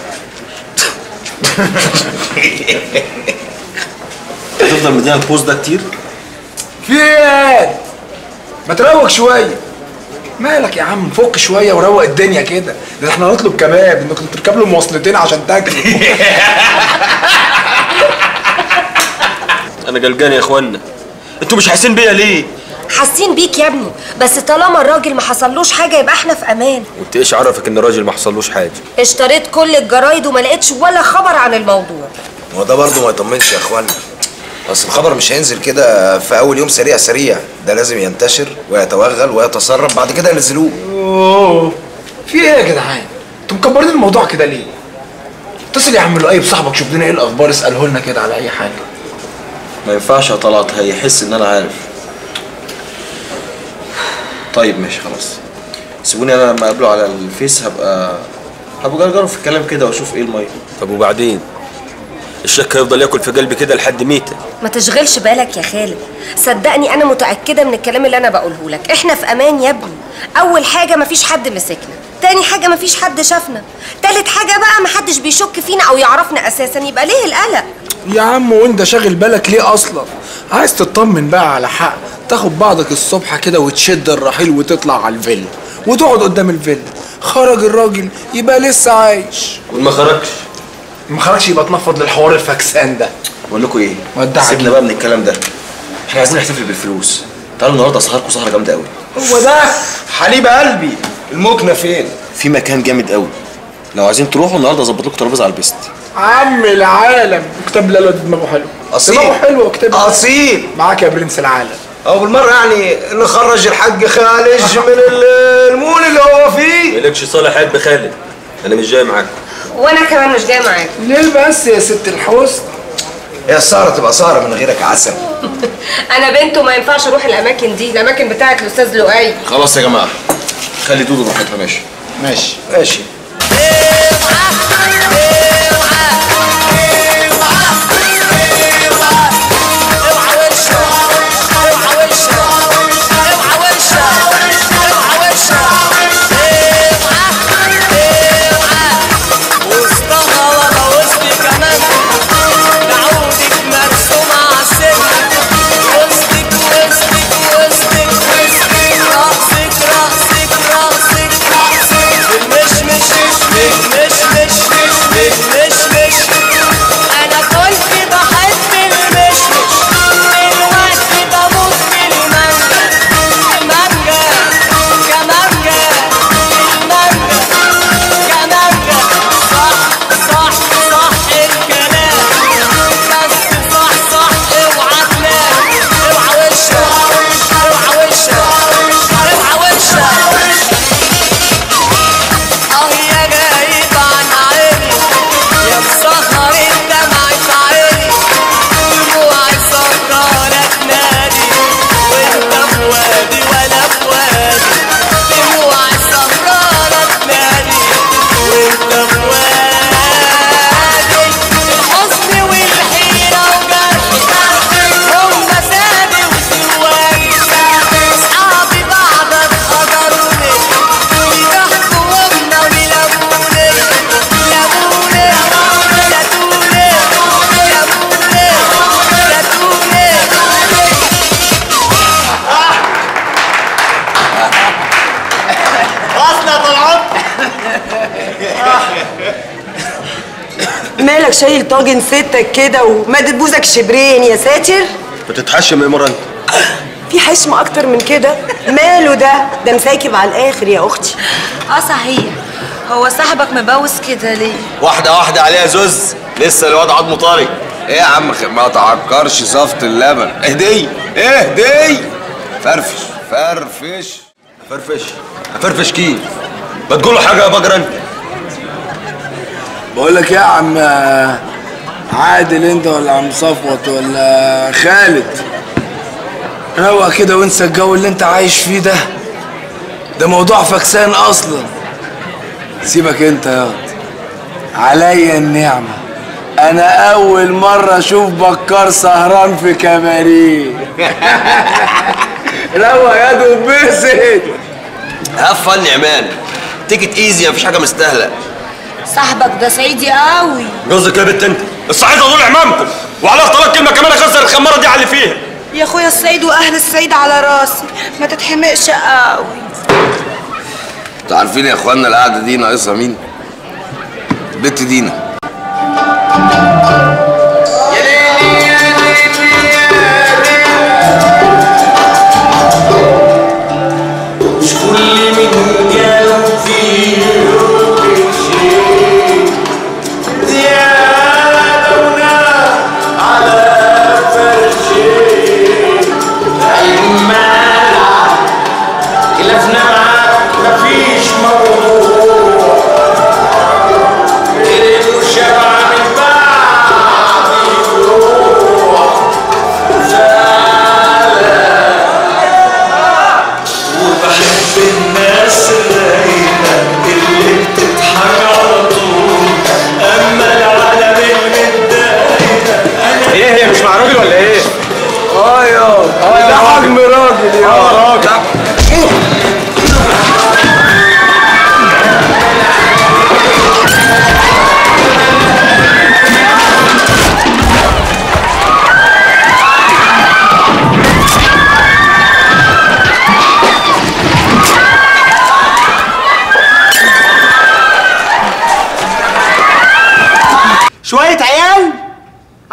هتفضل مدينا البوز ده كتير في ايه ما تروق شويه مالك يا عم فك شويه وروق الدنيا كده ده احنا نطلب كباب انك تركب له مواصلتين عشان تاكل انا قلقان يا اخوانا انتوا مش حاسين بيا ليه حاسين بيك يا ابني بس طالما الراجل ما حصلوش حاجه يبقى احنا في امان وانت ايش عرفك ان الراجل ما حصلوش حاجه اشتريت كل الجرايد وما لقيتش ولا خبر عن الموضوع هو ده برضه ما يطمنش يا اخوانا اصل الخبر مش هينزل كده في اول يوم سريع سريع ده لازم ينتشر ويتوغل ويتسرب بعد كده ينزلوه اوه في ايه يا جدعان انتوا مكبرين الموضوع كده ليه اتصل يا عم لؤي بصاحبك شوف لنا ايه الاخبار اساله لنا كده على اي حاجه ما ينفعش يا طلعت هيحس ان انا عارف طيب ماشي خلاص سيبوني انا لما اقابله على الفيس هبقى ابو جرجر في الكلام كده واشوف ايه الميه طب وبعدين الشك هيفضل ياكل في قلبي كده لحد ميته ما تشغلش بالك يا خالد صدقني انا متاكده من الكلام اللي انا بقوله لك احنا في امان يا ابني اول حاجه مفيش حد مسكنا تاني حاجه مفيش حد شافنا تالت حاجه بقى محدش بيشك فينا او يعرفنا اساسا يبقى ليه القلق يا عم وانت شاغل بالك ليه اصلا عايز تطمن بقى على حق تاخد بعضك الصبح كده وتشد الرحيل وتطلع على الفيلا وتقعد قدام الفيلا خرج الراجل يبقى لسه عايش وما خرجش ما خرجش يبقى تنفض للحوار الفكسان ده بقول لكم ايه ودع سيبنا بقى من الكلام ده احنا عايزين نحتفل بالفلوس تعالوا النهارده اسهركم سهره جامده قوي هو ده حليب قلبي المكنه فين في مكان جامد قوي لو عايزين تروحوا النهارده اظبط لكم ترابيزه على البيست عم العالم كتاب لا دماغه حلو أصيل. دماغه حلو كتاب أصيل. معاك يا برنس العالم او بالمره يعني نخرج الحاج خالد من المول اللي هو فيه مالكش صالح قلب خالد انا مش جاي معاك وانا كمان مش جايه معاك ليه بس يا ست الحسن هي السهره تبقى سهره من غيرك عسل انا بنت وما ينفعش اروح الاماكن دي الاماكن بتاعت الاستاذ لؤي خلاص يا جماعه خلي دودو براحتها ماشي ماشي ماشي انا كنت بحب المشمش دلوقتي بموت في المانجا مانجا كمانجا المانجا كمانجا صح صح صح الكلام بس صح صح اوعى تنام اوعى وشك اوعى وشك اوعى وشك اه يا غايب عن عيني يا مسهر الدمع في عيني دموعي سهرانة تنادي وانت في وادي وانا في وادي دموعي سهرانة تنادي وانت في وادي الحزن والحيرة وجرحي هم سابي وسواني اصحابي بعدك هجروني وضحكوا ومنا ولموني لموني لتوني لموني لتوني اصلا طلعت مالك شايل طاجن ستك كده ومادد بوزك شبرين يا ساتر بتتحشم ايه مره انت في حشم اكتر من كده ماله ده ده مساكب على الاخر يا اختي اه صحيح هو صاحبك مبوس كده ليه؟ واحده واحده عليها زوز لسه الواد عضمه طري ايه يا عم خ- ما تعكرش صفت اللبن اهدي اهدي فرفش فرفش فرفش فرفش كيف ما تقول له حاجه يا بجر انت بقول لك يا عم عادل انت ولا عم صفوت ولا خالد روق كده وانسى الجو اللي انت عايش فيه ده ده موضوع فكسان اصلا سيبك انت ياض عليا النعمة انا اول مرة اشوف بكار سهران في كباريه روق يا دبست هاف فن نعمان تيكت ايزي مفيش حاجه مستاهله صاحبك ده صعيدي قوي جوزك يا بنت انت الصعيد دول امامكم وعلى طلاق كلمه كمان اخسر الخماره دي على اللي فيها يا اخويا الصعيد واهل الصعيد على راسي ما تتحمقش قوي انتوا عارفين يا اخوانا القعده دي ناقصها مين؟ البت دينا مش كل من جاله فيه شيء زيادة ونار على فرشي المال خلافنا معاك مفيش موضوع غير انه شبع من بعض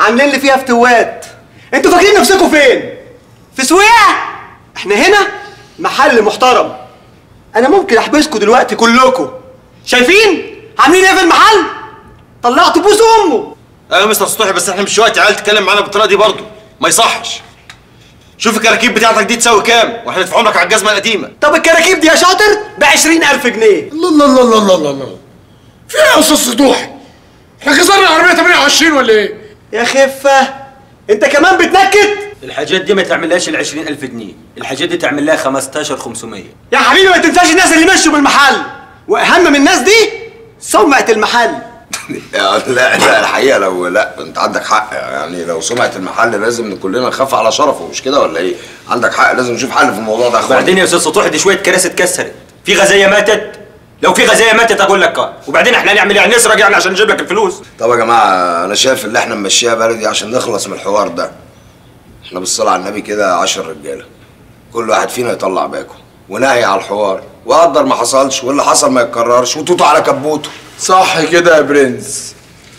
عاملين لي فيها فتوات انتوا فاكرين نفسكم فين في سويع احنا هنا محل محترم انا ممكن احبسكم دلوقتي كلكم شايفين عاملين ايه في المحل طلعتوا بوس امه ايوه يا مستر سطوحي بس احنا مش وقت عيال تتكلم معانا بالطريقه دي برضه ما يصحش شوف الكراكيب بتاعتك دي تساوي كام واحنا ندفع لك على الجزمه القديمه طب الكراكيب دي يا شاطر ب 20000 جنيه الله الله الله الله الله الله الله في ايه يا استاذ سطوحي؟ احنا كسرنا العربيه 28 ولا ايه؟ يا خفه انت كمان بتنكد الحاجات دي ما تعملهاش ال 20000 جنيه الحاجات دي تعمل لها 15500 يا حبيبي ما تنساش الناس اللي مشوا من المحل واهم من الناس دي سمعه المحل يا لا لا الحقيقه لو لا انت عندك حق يعني لو سمعه المحل لازم كلنا نخاف على شرفه مش كده ولا ايه؟ عندك حق لازم نشوف حل في الموضوع ده يا اخوان بعدين يا استاذ سطوح دي شويه كراسي اتكسرت في غزايه ماتت لو في غزايه ماتت اقول لك آه. وبعدين احنا هنعمل ايه نسرق يعني عشان نجيب لك الفلوس طب يا جماعه انا شايف ان احنا نمشيها بلدي عشان نخلص من الحوار ده احنا بالصلاه على النبي كده 10 رجاله كل واحد فينا يطلع باكو ونهي على الحوار وقدر ما حصلش واللي حصل ما يتكررش وتوتو على كبوته صح كده يا برنس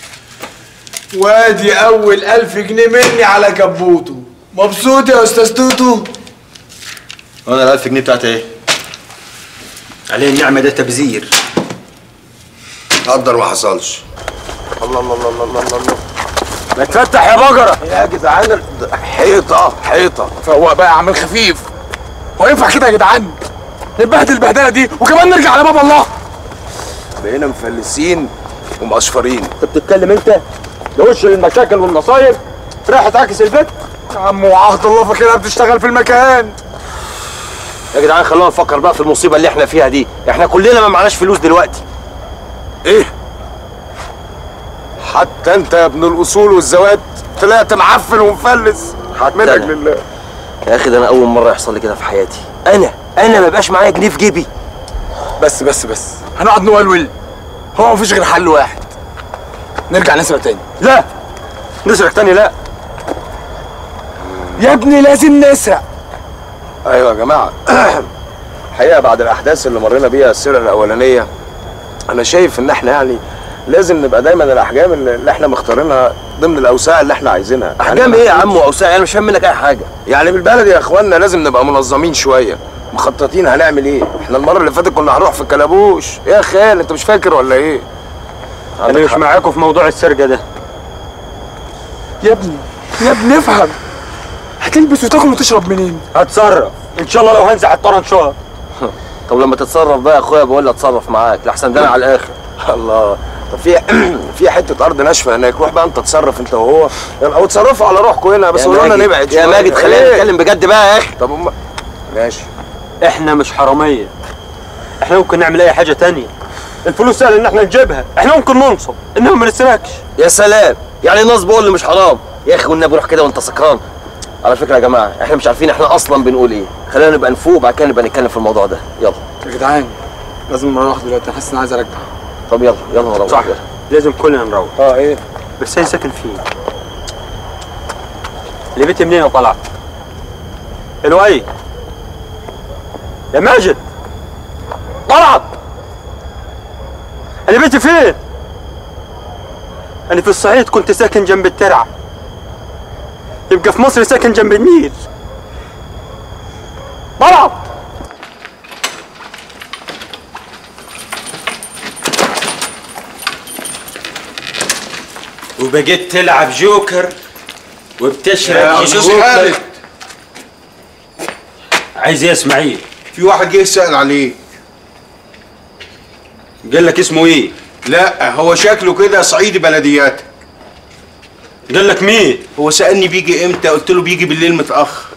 وادي اول ألف جنيه مني على كبوته مبسوط يا استاذ توتو وانا ال 1000 جنيه بتاعتي ايه؟ عليه النعمه ده تبذير قدر ما حصلش الله الله الله الله الله الله ما تفتح يا بقرة يا جدعان حيطة حيطة فهو بقى عامل خفيف هو ينفع كده يا جدعان نبهدل البهدله دي وكمان نرجع على باب الله بقينا مفلسين ومقشفرين انت بتتكلم انت ده وش المشاكل والمصايب رايح تعكس البيت يا عم وعهد الله فاكرها بتشتغل في المكان يا جدعان خلونا نفكر بقى في المصيبه اللي احنا فيها دي احنا كلنا ما معناش فلوس دلوقتي ايه حتى انت يا ابن الاصول والزوات طلعت معفن ومفلس حتى منك أنا. لله يا اخي ده انا اول مره يحصل لي كده في حياتي انا انا ما بقاش معايا جنيه في جيبي بس بس بس هنقعد نولول هو مفيش غير حل واحد نرجع نسرق تاني لا نسرق تاني لا يا ابني لازم نسرق ايوه يا جماعه الحقيقه بعد الاحداث اللي مرينا بيها السيره الاولانيه انا شايف ان احنا يعني لازم نبقى دايما الاحجام اللي اللي احنا مختارينها ضمن الاوساع اللي احنا عايزينها احجام ايه يا عم واوساع انا مش فاهم منك اي حاجه يعني بالبلد يا اخوانا لازم نبقى منظمين شويه مخططين هنعمل ايه احنا المره اللي فاتت كنا هنروح في الكلابوش يا خال انت مش فاكر ولا ايه انا مش معاكم في موضوع السرقه ده يا ابني يا ابني افهم هتلبس وتاكل وتشرب منين هتصرف ان شاء الله لو هنزع الطرن شهر طب لما تتصرف بقى يا اخويا بقول لي اتصرف معاك لحسن ده أنا على الاخر الله طب في في حته ارض ناشفه هناك روح بقى انت تصرف انت وهو يعني او تصرفوا على روحكم هنا بس يا قولوا لنا ماجد- نبعد يا شوية. ماجد خلينا إيه؟ نتكلم بجد بقى يا اخي طب هم ماشي احنا مش حراميه احنا ممكن نعمل اي حاجه تانية الفلوس سهل ان احنا نجيبها احنا ممكن ننصب انما ما نسرقش يا سلام يعني النصب هو اللي مش حرام يا اخي والنبي روح كده وانت سكران على فكره يا جماعه احنا مش عارفين احنا اصلا بنقول ايه خلينا نبقى نفوق وبعد كده نبقى نتكلم في الموضوع ده يلا يا جدعان لازم نروح دلوقتي حاسس اني عايز ارجع طب يلا يلا نروح صح لازم كلنا نروح اه ايه بس هي ساكن فين اللي بيتي منين يا طلعت الوي يا ماجد طلعت انا بيتي فين انا في الصعيد كنت ساكن جنب الترعه يبقى في مصر ساكن جنب النيل طلعت وبقيت تلعب جوكر وبتشرب يا أستاذ جوكر. خالد. عايز ايه يا اسماعيل في واحد جه يسأل عليه قال لك اسمه ايه لا هو شكله كده صعيدي بلديات قال لك مين هو سألني بيجي امتى قلت له بيجي بالليل متأخر